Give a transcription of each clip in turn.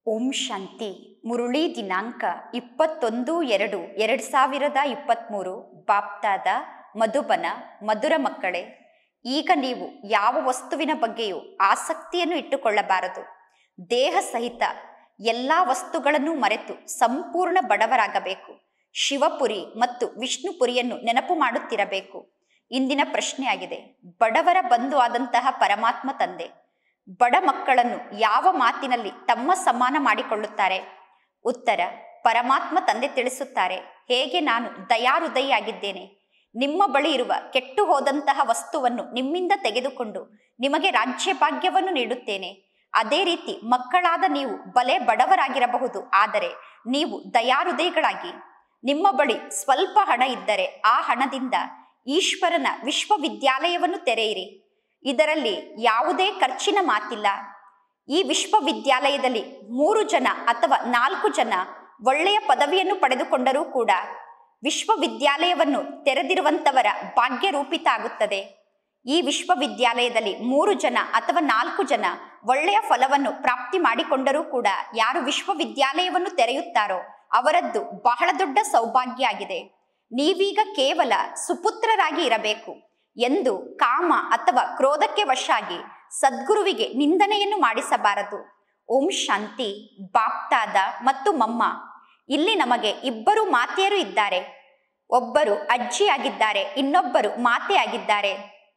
ಓಂ ಶಾಂತಿ ಮುರುಳಿ ದಿನಾಂಕ ಇಪ್ಪತ್ತೊಂದು ಎರಡು ಎರಡು ಸಾವಿರದ ಇಪ್ಪತ್ತ್ಮೂರು ಬಾಪ್ತಾದ ಮಧುಬನ ಮಧುರ ಮಕ್ಕಳೇ ಈಗ ನೀವು ಯಾವ ವಸ್ತುವಿನ ಬಗ್ಗೆಯೂ ಆಸಕ್ತಿಯನ್ನು ಇಟ್ಟುಕೊಳ್ಳಬಾರದು ದೇಹ ಸಹಿತ ಎಲ್ಲ ವಸ್ತುಗಳನ್ನು ಮರೆತು ಸಂಪೂರ್ಣ ಬಡವರಾಗಬೇಕು ಶಿವಪುರಿ ಮತ್ತು ವಿಷ್ಣುಪುರಿಯನ್ನು ನೆನಪು ಮಾಡುತ್ತಿರಬೇಕು ಇಂದಿನ ಪ್ರಶ್ನೆಯಾಗಿದೆ ಬಡವರ ಬಂಧು ಆದಂತಹ ಪರಮಾತ್ಮ ತಂದೆ ಬಡ ಮಕ್ಕಳನ್ನು ಯಾವ ಮಾತಿನಲ್ಲಿ ತಮ್ಮ ಸಮಾನ ಮಾಡಿಕೊಳ್ಳುತ್ತಾರೆ ಉತ್ತರ ಪರಮಾತ್ಮ ತಂದೆ ತಿಳಿಸುತ್ತಾರೆ ಹೇಗೆ ನಾನು ದಯಾಹೃದಯಿಯಾಗಿದ್ದೇನೆ ನಿಮ್ಮ ಬಳಿ ಇರುವ ಕೆಟ್ಟು ಹೋದಂತಹ ವಸ್ತುವನ್ನು ನಿಮ್ಮಿಂದ ತೆಗೆದುಕೊಂಡು ನಿಮಗೆ ರಾಜ್ಯ ಭಾಗ್ಯವನ್ನು ನೀಡುತ್ತೇನೆ ಅದೇ ರೀತಿ ಮಕ್ಕಳಾದ ನೀವು ಬಲೆ ಬಡವರಾಗಿರಬಹುದು ಆದರೆ ನೀವು ದಯಾಹೃದಯಗಳಾಗಿ ನಿಮ್ಮ ಬಳಿ ಸ್ವಲ್ಪ ಹಣ ಇದ್ದರೆ ಆ ಹಣದಿಂದ ಈಶ್ವರನ ವಿಶ್ವವಿದ್ಯಾಲಯವನ್ನು ತೆರೆಯಿರಿ ಇದರಲ್ಲಿ ಯಾವುದೇ ಖರ್ಚಿನ ಮಾತಿಲ್ಲ ಈ ವಿಶ್ವವಿದ್ಯಾಲಯದಲ್ಲಿ ಮೂರು ಜನ ಅಥವಾ ನಾಲ್ಕು ಜನ ಒಳ್ಳೆಯ ಪದವಿಯನ್ನು ಪಡೆದುಕೊಂಡರೂ ಕೂಡ ವಿಶ್ವವಿದ್ಯಾಲಯವನ್ನು ತೆರೆದಿರುವಂತವರ ಭಾಗ್ಯರೂಪಿತ ಆಗುತ್ತದೆ ಈ ವಿಶ್ವವಿದ್ಯಾಲಯದಲ್ಲಿ ಮೂರು ಜನ ಅಥವಾ ನಾಲ್ಕು ಜನ ಒಳ್ಳೆಯ ಫಲವನ್ನು ಪ್ರಾಪ್ತಿ ಮಾಡಿಕೊಂಡರೂ ಕೂಡ ಯಾರು ವಿಶ್ವವಿದ್ಯಾಲಯವನ್ನು ತೆರೆಯುತ್ತಾರೋ ಅವರದ್ದು ಬಹಳ ದೊಡ್ಡ ಸೌಭಾಗ್ಯ ಆಗಿದೆ ನೀವೀಗ ಕೇವಲ ಸುಪುತ್ರರಾಗಿ ಇರಬೇಕು ಎಂದು ಕಾಮ ಅಥವಾ ಕ್ರೋಧಕ್ಕೆ ವಶಾಗಿ ಸದ್ಗುರುವಿಗೆ ನಿಂದನೆಯನ್ನು ಮಾಡಿಸಬಾರದು ಓಂ ಶಾಂತಿ ಬಾಪ್ತಾದ ಮತ್ತು ಮಮ್ಮ ಇಲ್ಲಿ ನಮಗೆ ಇಬ್ಬರು ಮಾತೆಯರು ಇದ್ದಾರೆ ಒಬ್ಬರು ಅಜ್ಜಿಯಾಗಿದ್ದಾರೆ ಇನ್ನೊಬ್ಬರು ಮಾತೆಯಾಗಿದ್ದಾರೆ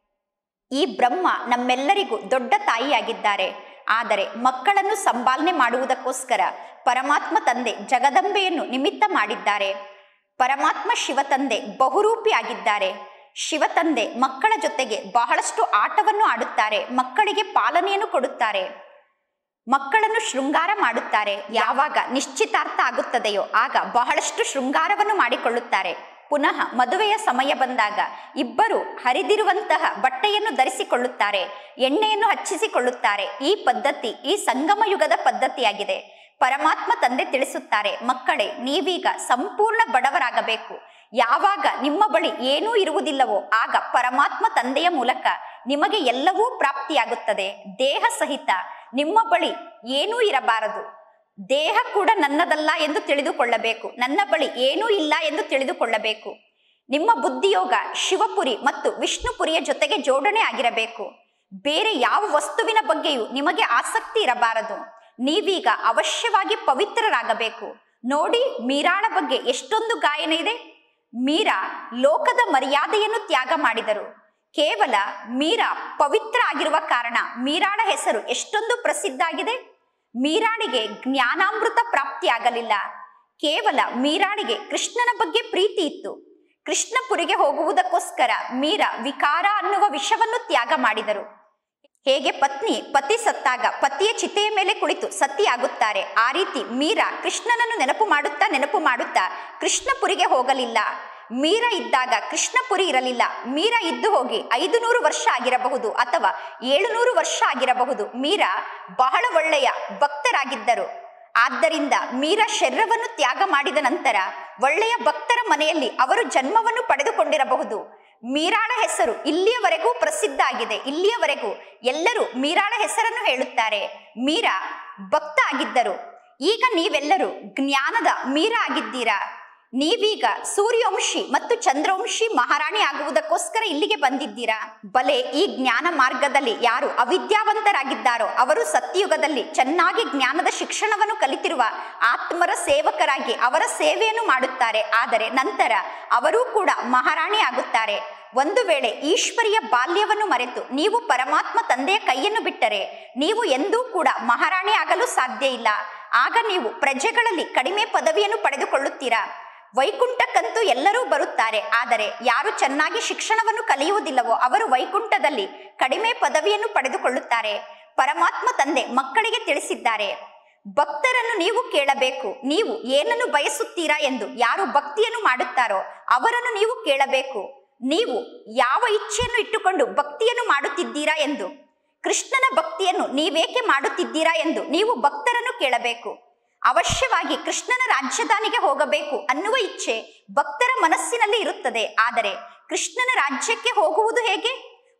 ಈ ಬ್ರಹ್ಮ ನಮ್ಮೆಲ್ಲರಿಗೂ ದೊಡ್ಡ ತಾಯಿಯಾಗಿದ್ದಾರೆ ಆದರೆ ಮಕ್ಕಳನ್ನು ಸಂಪಾಲನೆ ಮಾಡುವುದಕ್ಕೋಸ್ಕರ ಪರಮಾತ್ಮ ತಂದೆ ಜಗದಂಬೆಯನ್ನು ನಿಮಿತ್ತ ಮಾಡಿದ್ದಾರೆ ಪರಮಾತ್ಮ ಶಿವತಂದೆ ಬಹುರೂಪಿ ಆಗಿದ್ದಾರೆ ಶಿವತಂದೆ ಮಕ್ಕಳ ಜೊತೆಗೆ ಬಹಳಷ್ಟು ಆಟವನ್ನು ಆಡುತ್ತಾರೆ ಮಕ್ಕಳಿಗೆ ಪಾಲನೆಯನ್ನು ಕೊಡುತ್ತಾರೆ ಮಕ್ಕಳನ್ನು ಶೃಂಗಾರ ಮಾಡುತ್ತಾರೆ ಯಾವಾಗ ನಿಶ್ಚಿತಾರ್ಥ ಆಗುತ್ತದೆಯೋ ಆಗ ಬಹಳಷ್ಟು ಶೃಂಗಾರವನ್ನು ಮಾಡಿಕೊಳ್ಳುತ್ತಾರೆ ಪುನಃ ಮದುವೆಯ ಸಮಯ ಬಂದಾಗ ಇಬ್ಬರು ಹರಿದಿರುವಂತಹ ಬಟ್ಟೆಯನ್ನು ಧರಿಸಿಕೊಳ್ಳುತ್ತಾರೆ ಎಣ್ಣೆಯನ್ನು ಹಚ್ಚಿಸಿಕೊಳ್ಳುತ್ತಾರೆ ಈ ಪದ್ಧತಿ ಈ ಸಂಗಮ ಯುಗದ ಪದ್ಧತಿಯಾಗಿದೆ ಪರಮಾತ್ಮ ತಂದೆ ತಿಳಿಸುತ್ತಾರೆ ಮಕ್ಕಳೇ ನೀವೀಗ ಸಂಪೂರ್ಣ ಬಡವರಾಗಬೇಕು ಯಾವಾಗ ನಿಮ್ಮ ಬಳಿ ಏನೂ ಇರುವುದಿಲ್ಲವೋ ಆಗ ಪರಮಾತ್ಮ ತಂದೆಯ ಮೂಲಕ ನಿಮಗೆ ಎಲ್ಲವೂ ಪ್ರಾಪ್ತಿಯಾಗುತ್ತದೆ ದೇಹ ಸಹಿತ ನಿಮ್ಮ ಬಳಿ ಏನೂ ಇರಬಾರದು ದೇಹ ಕೂಡ ನನ್ನದಲ್ಲ ಎಂದು ತಿಳಿದುಕೊಳ್ಳಬೇಕು ನನ್ನ ಬಳಿ ಏನೂ ಇಲ್ಲ ಎಂದು ತಿಳಿದುಕೊಳ್ಳಬೇಕು ನಿಮ್ಮ ಬುದ್ಧಿಯೋಗ ಶಿವಪುರಿ ಮತ್ತು ವಿಷ್ಣುಪುರಿಯ ಜೊತೆಗೆ ಜೋಡಣೆ ಆಗಿರಬೇಕು ಬೇರೆ ಯಾವ ವಸ್ತುವಿನ ಬಗ್ಗೆಯೂ ನಿಮಗೆ ಆಸಕ್ತಿ ಇರಬಾರದು ನೀವೀಗ ಅವಶ್ಯವಾಗಿ ಪವಿತ್ರರಾಗಬೇಕು ನೋಡಿ ಮೀರಾಳ ಬಗ್ಗೆ ಎಷ್ಟೊಂದು ಗಾಯನ ಇದೆ ಮೀರಾ ಲೋಕದ ಮರ್ಯಾದೆಯನ್ನು ತ್ಯಾಗ ಮಾಡಿದರು ಕೇವಲ ಮೀರಾ ಪವಿತ್ರ ಆಗಿರುವ ಕಾರಣ ಮೀರಾಳ ಹೆಸರು ಎಷ್ಟೊಂದು ಪ್ರಸಿದ್ಧ ಆಗಿದೆ ಮೀರಾಳಿಗೆ ಜ್ಞಾನಾಮೃತ ಪ್ರಾಪ್ತಿಯಾಗಲಿಲ್ಲ ಕೇವಲ ಮೀರಾಳಿಗೆ ಕೃಷ್ಣನ ಬಗ್ಗೆ ಪ್ರೀತಿ ಇತ್ತು ಕೃಷ್ಣಪುರಿಗೆ ಹೋಗುವುದಕ್ಕೋಸ್ಕರ ಮೀರಾ ವಿಕಾರ ಅನ್ನುವ ವಿಷವನ್ನು ತ್ಯಾಗ ಮಾಡಿದರು ಹೇಗೆ ಪತ್ನಿ ಪತಿ ಸತ್ತಾಗ ಪತಿಯ ಚಿತೆಯ ಮೇಲೆ ಕುಳಿತು ಸತಿಯಾಗುತ್ತಾರೆ ಆ ರೀತಿ ಮೀರಾ ಕೃಷ್ಣನನ್ನು ನೆನಪು ಮಾಡುತ್ತಾ ನೆನಪು ಮಾಡುತ್ತಾ ಕೃಷ್ಣಪುರಿಗೆ ಹೋಗಲಿಲ್ಲ ಮೀರ ಇದ್ದಾಗ ಕೃಷ್ಣಪುರಿ ಇರಲಿಲ್ಲ ಮೀರ ಇದ್ದು ಹೋಗಿ ಐದು ನೂರು ವರ್ಷ ಆಗಿರಬಹುದು ಅಥವಾ ಏಳುನೂರು ವರ್ಷ ಆಗಿರಬಹುದು ಮೀರಾ ಬಹಳ ಒಳ್ಳೆಯ ಭಕ್ತರಾಗಿದ್ದರು ಆದ್ದರಿಂದ ಮೀರ ಶರೀರವನ್ನು ತ್ಯಾಗ ಮಾಡಿದ ನಂತರ ಒಳ್ಳೆಯ ಭಕ್ತರ ಮನೆಯಲ್ಲಿ ಅವರು ಜನ್ಮವನ್ನು ಪಡೆದುಕೊಂಡಿರಬಹುದು ಮೀರಾಳ ಹೆಸರು ಇಲ್ಲಿಯವರೆಗೂ ಪ್ರಸಿದ್ಧ ಆಗಿದೆ ಇಲ್ಲಿಯವರೆಗೂ ಎಲ್ಲರೂ ಮೀರಾಳ ಹೆಸರನ್ನು ಹೇಳುತ್ತಾರೆ ಮೀರಾ ಭಕ್ತ ಆಗಿದ್ದರು ಈಗ ನೀವೆಲ್ಲರೂ ಜ್ಞಾನದ ಮೀರ ಆಗಿದ್ದೀರಾ ನೀವೀಗ ಸೂರ್ಯವಂಶಿ ಮತ್ತು ಚಂದ್ರವಂಶಿ ಮಹಾರಾಣಿ ಆಗುವುದಕ್ಕೋಸ್ಕರ ಇಲ್ಲಿಗೆ ಬಂದಿದ್ದೀರಾ ಬಲೆ ಈ ಜ್ಞಾನ ಮಾರ್ಗದಲ್ಲಿ ಯಾರು ಅವಿದ್ಯಾವಂತರಾಗಿದ್ದಾರೋ ಅವರು ಸತ್ಯಯುಗದಲ್ಲಿ ಚೆನ್ನಾಗಿ ಜ್ಞಾನದ ಶಿಕ್ಷಣವನ್ನು ಕಲಿತಿರುವ ಆತ್ಮರ ಸೇವಕರಾಗಿ ಅವರ ಸೇವೆಯನ್ನು ಮಾಡುತ್ತಾರೆ ಆದರೆ ನಂತರ ಅವರೂ ಕೂಡ ಮಹಾರಾಣಿ ಆಗುತ್ತಾರೆ ಒಂದು ವೇಳೆ ಈಶ್ವರಿಯ ಬಾಲ್ಯವನ್ನು ಮರೆತು ನೀವು ಪರಮಾತ್ಮ ತಂದೆಯ ಕೈಯನ್ನು ಬಿಟ್ಟರೆ ನೀವು ಎಂದೂ ಕೂಡ ಮಹಾರಾಣಿ ಆಗಲು ಸಾಧ್ಯ ಇಲ್ಲ ಆಗ ನೀವು ಪ್ರಜೆಗಳಲ್ಲಿ ಕಡಿಮೆ ಪದವಿಯನ್ನು ಪಡೆದುಕೊಳ್ಳುತ್ತೀರಾ ವೈಕುಂಠಕ್ಕಂತೂ ಎಲ್ಲರೂ ಬರುತ್ತಾರೆ ಆದರೆ ಯಾರು ಚೆನ್ನಾಗಿ ಶಿಕ್ಷಣವನ್ನು ಕಲಿಯುವುದಿಲ್ಲವೋ ಅವರು ವೈಕುಂಠದಲ್ಲಿ ಕಡಿಮೆ ಪದವಿಯನ್ನು ಪಡೆದುಕೊಳ್ಳುತ್ತಾರೆ ಪರಮಾತ್ಮ ತಂದೆ ಮಕ್ಕಳಿಗೆ ತಿಳಿಸಿದ್ದಾರೆ ಭಕ್ತರನ್ನು ನೀವು ಕೇಳಬೇಕು ನೀವು ಏನನ್ನು ಬಯಸುತ್ತೀರಾ ಎಂದು ಯಾರು ಭಕ್ತಿಯನ್ನು ಮಾಡುತ್ತಾರೋ ಅವರನ್ನು ನೀವು ಕೇಳಬೇಕು ನೀವು ಯಾವ ಇಚ್ಛೆಯನ್ನು ಇಟ್ಟುಕೊಂಡು ಭಕ್ತಿಯನ್ನು ಮಾಡುತ್ತಿದ್ದೀರಾ ಎಂದು ಕೃಷ್ಣನ ಭಕ್ತಿಯನ್ನು ನೀವೇಕೆ ಮಾಡುತ್ತಿದ್ದೀರಾ ಎಂದು ನೀವು ಭಕ್ತರನ್ನು ಕೇಳಬೇಕು ಅವಶ್ಯವಾಗಿ ಕೃಷ್ಣನ ರಾಜ್ಯದಾನಿಗೆ ಹೋಗಬೇಕು ಅನ್ನುವ ಇಚ್ಛೆ ಭಕ್ತರ ಮನಸ್ಸಿನಲ್ಲಿ ಇರುತ್ತದೆ ಆದರೆ ಕೃಷ್ಣನ ರಾಜ್ಯಕ್ಕೆ ಹೋಗುವುದು ಹೇಗೆ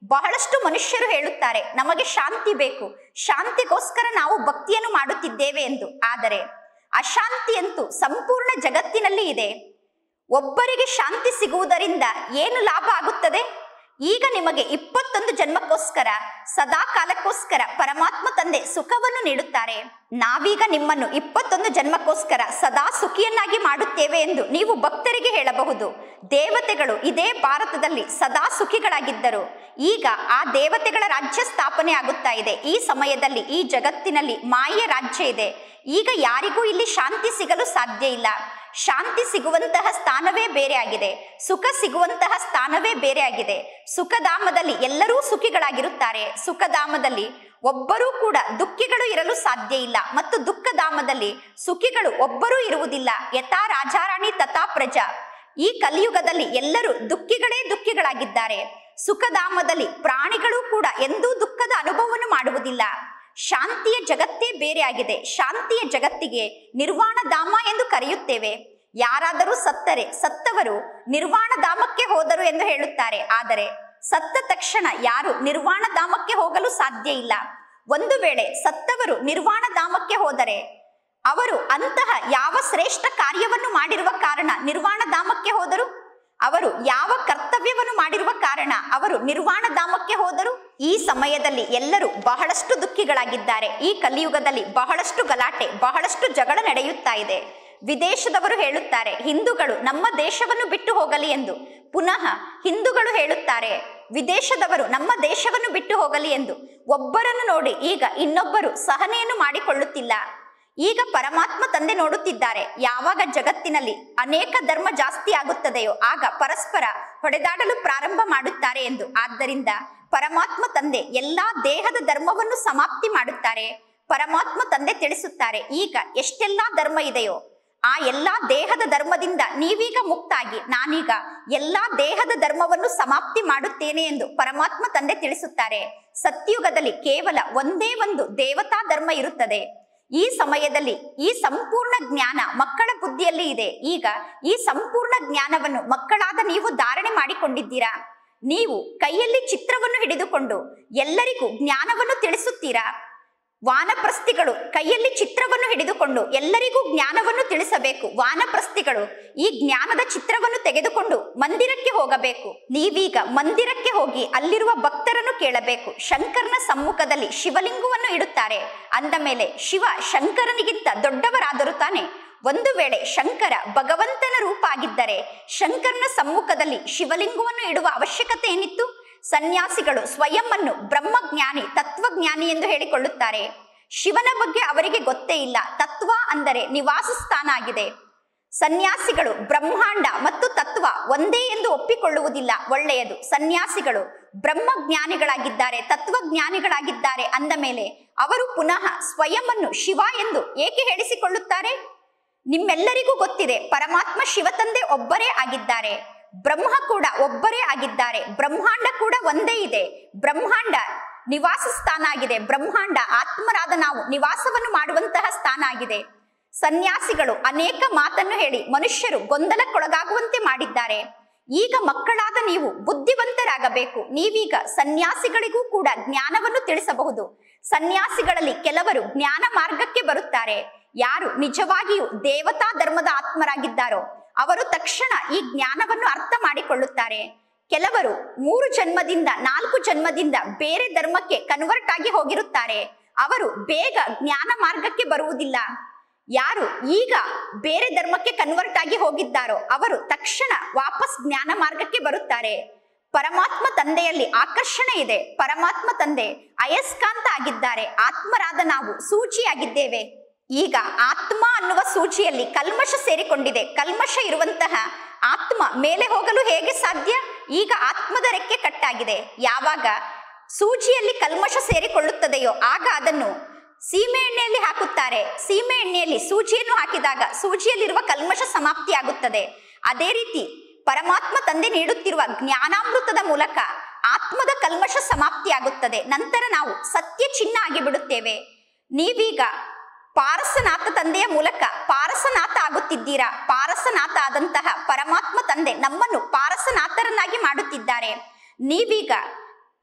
ಬಹಳಷ್ಟು ಮನುಷ್ಯರು ಹೇಳುತ್ತಾರೆ ನಮಗೆ ಶಾಂತಿ ಬೇಕು ಶಾಂತಿಗೋಸ್ಕರ ನಾವು ಭಕ್ತಿಯನ್ನು ಮಾಡುತ್ತಿದ್ದೇವೆ ಎಂದು ಆದರೆ ಅಶಾಂತಿಯಂತೂ ಸಂಪೂರ್ಣ ಜಗತ್ತಿನಲ್ಲಿ ಇದೆ ಒಬ್ಬರಿಗೆ ಶಾಂತಿ ಸಿಗುವುದರಿಂದ ಏನು ಲಾಭ ಆಗುತ್ತದೆ ಈಗ ನಿಮಗೆ ಇಪ್ಪತ್ತೊಂದು ಜನ್ಮಕ್ಕೋಸ್ಕರ ಸದಾ ಕಾಲಕ್ಕೋಸ್ಕರ ಪರಮಾತ್ಮ ತಂದೆ ಸುಖವನ್ನು ನೀಡುತ್ತಾರೆ ನಾವೀಗ ನಿಮ್ಮನ್ನು ಇಪ್ಪತ್ತೊಂದು ಜನ್ಮಕ್ಕೋಸ್ಕರ ಸದಾ ಸುಖಿಯನ್ನಾಗಿ ಮಾಡುತ್ತೇವೆ ಎಂದು ನೀವು ಭಕ್ತರಿಗೆ ಹೇಳಬಹುದು ದೇವತೆಗಳು ಇದೇ ಭಾರತದಲ್ಲಿ ಸದಾ ಸುಖಿಗಳಾಗಿದ್ದರು ಈಗ ಆ ದೇವತೆಗಳ ರಾಜ್ಯ ಸ್ಥಾಪನೆ ಆಗುತ್ತಾ ಇದೆ ಈ ಸಮಯದಲ್ಲಿ ಈ ಜಗತ್ತಿನಲ್ಲಿ ಮಾಯೆಯ ರಾಜ್ಯ ಇದೆ ಈಗ ಯಾರಿಗೂ ಇಲ್ಲಿ ಶಾಂತಿ ಸಿಗಲು ಸಾಧ್ಯ ಇಲ್ಲ ಶಾಂತಿ ಸಿಗುವಂತಹ ಸ್ಥಾನವೇ ಬೇರೆ ಆಗಿದೆ ಸುಖ ಸಿಗುವಂತಹ ಸ್ಥಾನವೇ ಬೇರೆ ಆಗಿದೆ ಸುಖಧಾಮದಲ್ಲಿ ಎಲ್ಲರೂ ಸುಖಿಗಳಾಗಿರುತ್ತಾರೆ ಸುಖಧಾಮದಲ್ಲಿ ಒಬ್ಬರೂ ಕೂಡ ದುಃಖಿಗಳು ಇರಲು ಸಾಧ್ಯ ಇಲ್ಲ ಮತ್ತು ದುಃಖಧಾಮದಲ್ಲಿ ಸುಖಿಗಳು ಒಬ್ಬರೂ ಇರುವುದಿಲ್ಲ ಯಥಾ ರಾಜಾರಾಣಿ ತಥಾ ಪ್ರಜಾ ಈ ಕಲಿಯುಗದಲ್ಲಿ ಎಲ್ಲರೂ ದುಃಖಿಗಳೇ ದುಃಖಿಗಳಾಗಿದ್ದಾರೆ ಸುಖಧಾಮದಲ್ಲಿ ಪ್ರಾಣಿಗಳು ಕೂಡ ಎಂದೂ ದುಃಖದ ಅನುಭವವನ್ನು ಮಾಡುವುದಿಲ್ಲ ಶಾಂತಿಯ ಜಗತ್ತೇ ಬೇರೆ ಆಗಿದೆ ಶಾಂತಿಯ ಜಗತ್ತಿಗೆ ನಿರ್ವಾಣ ಧಾಮ ಎಂದು ಕರೆಯುತ್ತೇವೆ ಯಾರಾದರೂ ಸತ್ತರೆ ಸತ್ತವರು ನಿರ್ವಾಣ ಧಾಮಕ್ಕೆ ಹೋದರು ಎಂದು ಹೇಳುತ್ತಾರೆ ಆದರೆ ಸತ್ತ ತಕ್ಷಣ ಯಾರು ನಿರ್ವಾಣ ಧಾಮಕ್ಕೆ ಹೋಗಲು ಸಾಧ್ಯ ಇಲ್ಲ ಒಂದು ವೇಳೆ ಸತ್ತವರು ನಿರ್ವಾಣ ಧಾಮಕ್ಕೆ ಹೋದರೆ ಅವರು ಅಂತಹ ಯಾವ ಶ್ರೇಷ್ಠ ಕಾರ್ಯವನ್ನು ಮಾಡಿರುವ ಕಾರಣ ನಿರ್ವಾಣ ಧಾಮಕ್ಕೆ ಹೋದರು ಅವರು ಯಾವ ಕರ್ತವ್ಯವನ್ನು ಮಾಡಿರುವ ಕಾರಣ ಅವರು ನಿರ್ವಾಣ ಧಾಮಕ್ಕೆ ಹೋದರು ಈ ಸಮಯದಲ್ಲಿ ಎಲ್ಲರೂ ಬಹಳಷ್ಟು ದುಃಖಿಗಳಾಗಿದ್ದಾರೆ ಈ ಕಲಿಯುಗದಲ್ಲಿ ಬಹಳಷ್ಟು ಗಲಾಟೆ ಬಹಳಷ್ಟು ಜಗಳ ನಡೆಯುತ್ತಾ ಇದೆ ವಿದೇಶದವರು ಹೇಳುತ್ತಾರೆ ಹಿಂದೂಗಳು ನಮ್ಮ ದೇಶವನ್ನು ಬಿಟ್ಟು ಹೋಗಲಿ ಎಂದು ಪುನಃ ಹಿಂದೂಗಳು ಹೇಳುತ್ತಾರೆ ವಿದೇಶದವರು ನಮ್ಮ ದೇಶವನ್ನು ಬಿಟ್ಟು ಹೋಗಲಿ ಎಂದು ಒಬ್ಬರನ್ನು ನೋಡಿ ಈಗ ಇನ್ನೊಬ್ಬರು ಸಹನೆಯನ್ನು ಮಾಡಿಕೊಳ್ಳುತ್ತಿಲ್ಲ ಈಗ ಪರಮಾತ್ಮ ತಂದೆ ನೋಡುತ್ತಿದ್ದಾರೆ ಯಾವಾಗ ಜಗತ್ತಿನಲ್ಲಿ ಅನೇಕ ಧರ್ಮ ಜಾಸ್ತಿ ಆಗುತ್ತದೆಯೋ ಆಗ ಪರಸ್ಪರ ಹೊಡೆದಾಡಲು ಪ್ರಾರಂಭ ಮಾಡುತ್ತಾರೆ ಎಂದು ಆದ್ದರಿಂದ ಪರಮಾತ್ಮ ತಂದೆ ಎಲ್ಲಾ ದೇಹದ ಧರ್ಮವನ್ನು ಸಮಾಪ್ತಿ ಮಾಡುತ್ತಾರೆ ಪರಮಾತ್ಮ ತಂದೆ ತಿಳಿಸುತ್ತಾರೆ ಈಗ ಎಷ್ಟೆಲ್ಲಾ ಧರ್ಮ ಇದೆಯೋ ಆ ಎಲ್ಲಾ ದೇಹದ ಧರ್ಮದಿಂದ ನೀವೀಗ ಮುಕ್ತಾಗಿ ನಾನೀಗ ಎಲ್ಲಾ ದೇಹದ ಧರ್ಮವನ್ನು ಸಮಾಪ್ತಿ ಮಾಡುತ್ತೇನೆ ಎಂದು ಪರಮಾತ್ಮ ತಂದೆ ತಿಳಿಸುತ್ತಾರೆ ಸತ್ಯುಗದಲ್ಲಿ ಕೇವಲ ಒಂದೇ ಒಂದು ದೇವತಾ ಧರ್ಮ ಇರುತ್ತದೆ ಈ ಸಮಯದಲ್ಲಿ ಈ ಸಂಪೂರ್ಣ ಜ್ಞಾನ ಮಕ್ಕಳ ಬುದ್ಧಿಯಲ್ಲಿ ಇದೆ ಈಗ ಈ ಸಂಪೂರ್ಣ ಜ್ಞಾನವನ್ನು ಮಕ್ಕಳಾದ ನೀವು ಧಾರಣೆ ಮಾಡಿಕೊಂಡಿದ್ದೀರಾ ನೀವು ಕೈಯಲ್ಲಿ ಚಿತ್ರವನ್ನು ಹಿಡಿದುಕೊಂಡು ಎಲ್ಲರಿಗೂ ಜ್ಞಾನವನ್ನು ತಿಳಿಸುತ್ತೀರಾ ವಾನಪ್ರಸ್ಥಿಗಳು ಕೈಯಲ್ಲಿ ಚಿತ್ರವನ್ನು ಹಿಡಿದುಕೊಂಡು ಎಲ್ಲರಿಗೂ ಜ್ಞಾನವನ್ನು ತಿಳಿಸಬೇಕು ವಾನಪ್ರಸ್ಥಿಗಳು ಈ ಜ್ಞಾನದ ಚಿತ್ರವನ್ನು ತೆಗೆದುಕೊಂಡು ಮಂದಿರಕ್ಕೆ ಹೋಗಬೇಕು ನೀವೀಗ ಮಂದಿರಕ್ಕೆ ಹೋಗಿ ಅಲ್ಲಿರುವ ಭಕ್ತರನ್ನು ಕೇಳಬೇಕು ಶಂಕರನ ಸಮ್ಮುಖದಲ್ಲಿ ಶಿವಲಿಂಗವನ್ನು ಇಡುತ್ತಾರೆ ಅಂದ ಮೇಲೆ ಶಿವ ಶಂಕರನಿಗಿಂತ ದೊಡ್ಡವರಾದರು ತಾನೆ ಒಂದು ವೇಳೆ ಶಂಕರ ಭಗವಂತನ ರೂಪ ಆಗಿದ್ದರೆ ಶಂಕರನ ಸಮ್ಮುಖದಲ್ಲಿ ಶಿವಲಿಂಗವನ್ನು ಇಡುವ ಅವಶ್ಯಕತೆ ಏನಿತ್ತು ಸನ್ಯಾಸಿಗಳು ಸ್ವಯಂ ಅನ್ನು ಬ್ರಹ್ಮಜ್ಞಾನಿ ತತ್ವಜ್ಞಾನಿ ಎಂದು ಹೇಳಿಕೊಳ್ಳುತ್ತಾರೆ ಶಿವನ ಬಗ್ಗೆ ಅವರಿಗೆ ಗೊತ್ತೇ ಇಲ್ಲ ತತ್ವ ಅಂದರೆ ನಿವಾಸ ಸ್ಥಾನ ಆಗಿದೆ ಸನ್ಯಾಸಿಗಳು ಬ್ರಹ್ಮಾಂಡ ಮತ್ತು ತತ್ವ ಒಂದೇ ಎಂದು ಒಪ್ಪಿಕೊಳ್ಳುವುದಿಲ್ಲ ಒಳ್ಳೆಯದು ಸನ್ಯಾಸಿಗಳು ಬ್ರಹ್ಮಜ್ಞಾನಿಗಳಾಗಿದ್ದಾರೆ ತತ್ವಜ್ಞಾನಿಗಳಾಗಿದ್ದಾರೆ ಅಂದ ಮೇಲೆ ಅವರು ಪುನಃ ಸ್ವಯಂವನ್ನು ಶಿವ ಎಂದು ಏಕೆ ಹೇಳಿಸಿಕೊಳ್ಳುತ್ತಾರೆ ನಿಮ್ಮೆಲ್ಲರಿಗೂ ಗೊತ್ತಿದೆ ಪರಮಾತ್ಮ ಶಿವತಂದೆ ಒಬ್ಬರೇ ಆಗಿದ್ದಾರೆ ಬ್ರಹ್ಮ ಕೂಡ ಒಬ್ಬರೇ ಆಗಿದ್ದಾರೆ ಬ್ರಹ್ಮಾಂಡ ಕೂಡ ಒಂದೇ ಇದೆ ಬ್ರಹ್ಮಾಂಡ ನಿವಾಸ ಸ್ಥಾನ ಆಗಿದೆ ಬ್ರಹ್ಮಾಂಡ ಆತ್ಮರಾದ ನಾವು ನಿವಾಸವನ್ನು ಮಾಡುವಂತಹ ಸ್ಥಾನ ಆಗಿದೆ ಸನ್ಯಾಸಿಗಳು ಅನೇಕ ಮಾತನ್ನು ಹೇಳಿ ಮನುಷ್ಯರು ಗೊಂದಲಕ್ಕೊಳಗಾಗುವಂತೆ ಮಾಡಿದ್ದಾರೆ ಈಗ ಮಕ್ಕಳಾದ ನೀವು ಬುದ್ಧಿವಂತರಾಗಬೇಕು ನೀವೀಗ ಸನ್ಯಾಸಿಗಳಿಗೂ ಕೂಡ ಜ್ಞಾನವನ್ನು ತಿಳಿಸಬಹುದು ಸನ್ಯಾಸಿಗಳಲ್ಲಿ ಕೆಲವರು ಜ್ಞಾನ ಮಾರ್ಗಕ್ಕೆ ಬರುತ್ತಾರೆ ಯಾರು ನಿಜವಾಗಿಯೂ ದೇವತಾ ಧರ್ಮದ ಆತ್ಮರಾಗಿದ್ದಾರೋ ಅವರು ತಕ್ಷಣ ಈ ಜ್ಞಾನವನ್ನು ಅರ್ಥ ಮಾಡಿಕೊಳ್ಳುತ್ತಾರೆ ಕೆಲವರು ಮೂರು ಜನ್ಮದಿಂದ ನಾಲ್ಕು ಜನ್ಮದಿಂದ ಬೇರೆ ಧರ್ಮಕ್ಕೆ ಕನ್ವರ್ಟ್ ಆಗಿ ಹೋಗಿರುತ್ತಾರೆ ಅವರು ಬೇಗ ಜ್ಞಾನ ಮಾರ್ಗಕ್ಕೆ ಬರುವುದಿಲ್ಲ ಯಾರು ಈಗ ಬೇರೆ ಧರ್ಮಕ್ಕೆ ಕನ್ವರ್ಟ್ ಆಗಿ ಹೋಗಿದ್ದಾರೋ ಅವರು ತಕ್ಷಣ ವಾಪಸ್ ಜ್ಞಾನ ಮಾರ್ಗಕ್ಕೆ ಬರುತ್ತಾರೆ ಪರಮಾತ್ಮ ತಂದೆಯಲ್ಲಿ ಆಕರ್ಷಣೆ ಇದೆ ಪರಮಾತ್ಮ ತಂದೆ ಅಯಸ್ಕಾಂತ ಆಗಿದ್ದಾರೆ ಆತ್ಮರಾದ ನಾವು ಸೂಚಿಯಾಗಿದ್ದೇವೆ ಈಗ ಆತ್ಮ ಅನ್ನುವ ಸೂಚಿಯಲ್ಲಿ ಕಲ್ಮಶ ಸೇರಿಕೊಂಡಿದೆ ಕಲ್ಮಶ ಇರುವಂತಹ ಆತ್ಮ ಮೇಲೆ ಹೋಗಲು ಹೇಗೆ ಸಾಧ್ಯ ಈಗ ಆತ್ಮದ ರೆಕ್ಕೆ ಕಟ್ಟಾಗಿದೆ ಯಾವಾಗ ಸೂಚಿಯಲ್ಲಿ ಕಲ್ಮಶ ಸೇರಿಕೊಳ್ಳುತ್ತದೆಯೋ ಆಗ ಅದನ್ನು ಸೀಮೆ ಎಣ್ಣೆಯಲ್ಲಿ ಹಾಕುತ್ತಾರೆ ಸೀಮೆ ಎಣ್ಣೆಯಲ್ಲಿ ಸೂಜಿಯನ್ನು ಹಾಕಿದಾಗ ಸೂಜಿಯಲ್ಲಿರುವ ಕಲ್ಮಶ ಸಮಾಪ್ತಿ ಆಗುತ್ತದೆ ಅದೇ ರೀತಿ ಪರಮಾತ್ಮ ತಂದೆ ನೀಡುತ್ತಿರುವ ಜ್ಞಾನಾಮೃತದ ಮೂಲಕ ಆತ್ಮದ ಕಲ್ಮಶ ಸಮಾಪ್ತಿ ಆಗುತ್ತದೆ ನಂತರ ನಾವು ಸತ್ಯ ಚಿನ್ನ ಆಗಿ ಬಿಡುತ್ತೇವೆ ನೀವೀಗ ಪಾರಸನಾಥ ತಂದೆಯ ಮೂಲಕ ಪಾರಸನಾಥ ಆಗುತ್ತಿದ್ದೀರಾ ಪಾರಸನಾಥ ಆದಂತಹ ಪರಮಾತ್ಮ ತಂದೆ ನಮ್ಮನ್ನು ಪಾರಸನಾಥರನ್ನಾಗಿ ಮಾಡುತ್ತಿದ್ದಾರೆ ನೀವೀಗ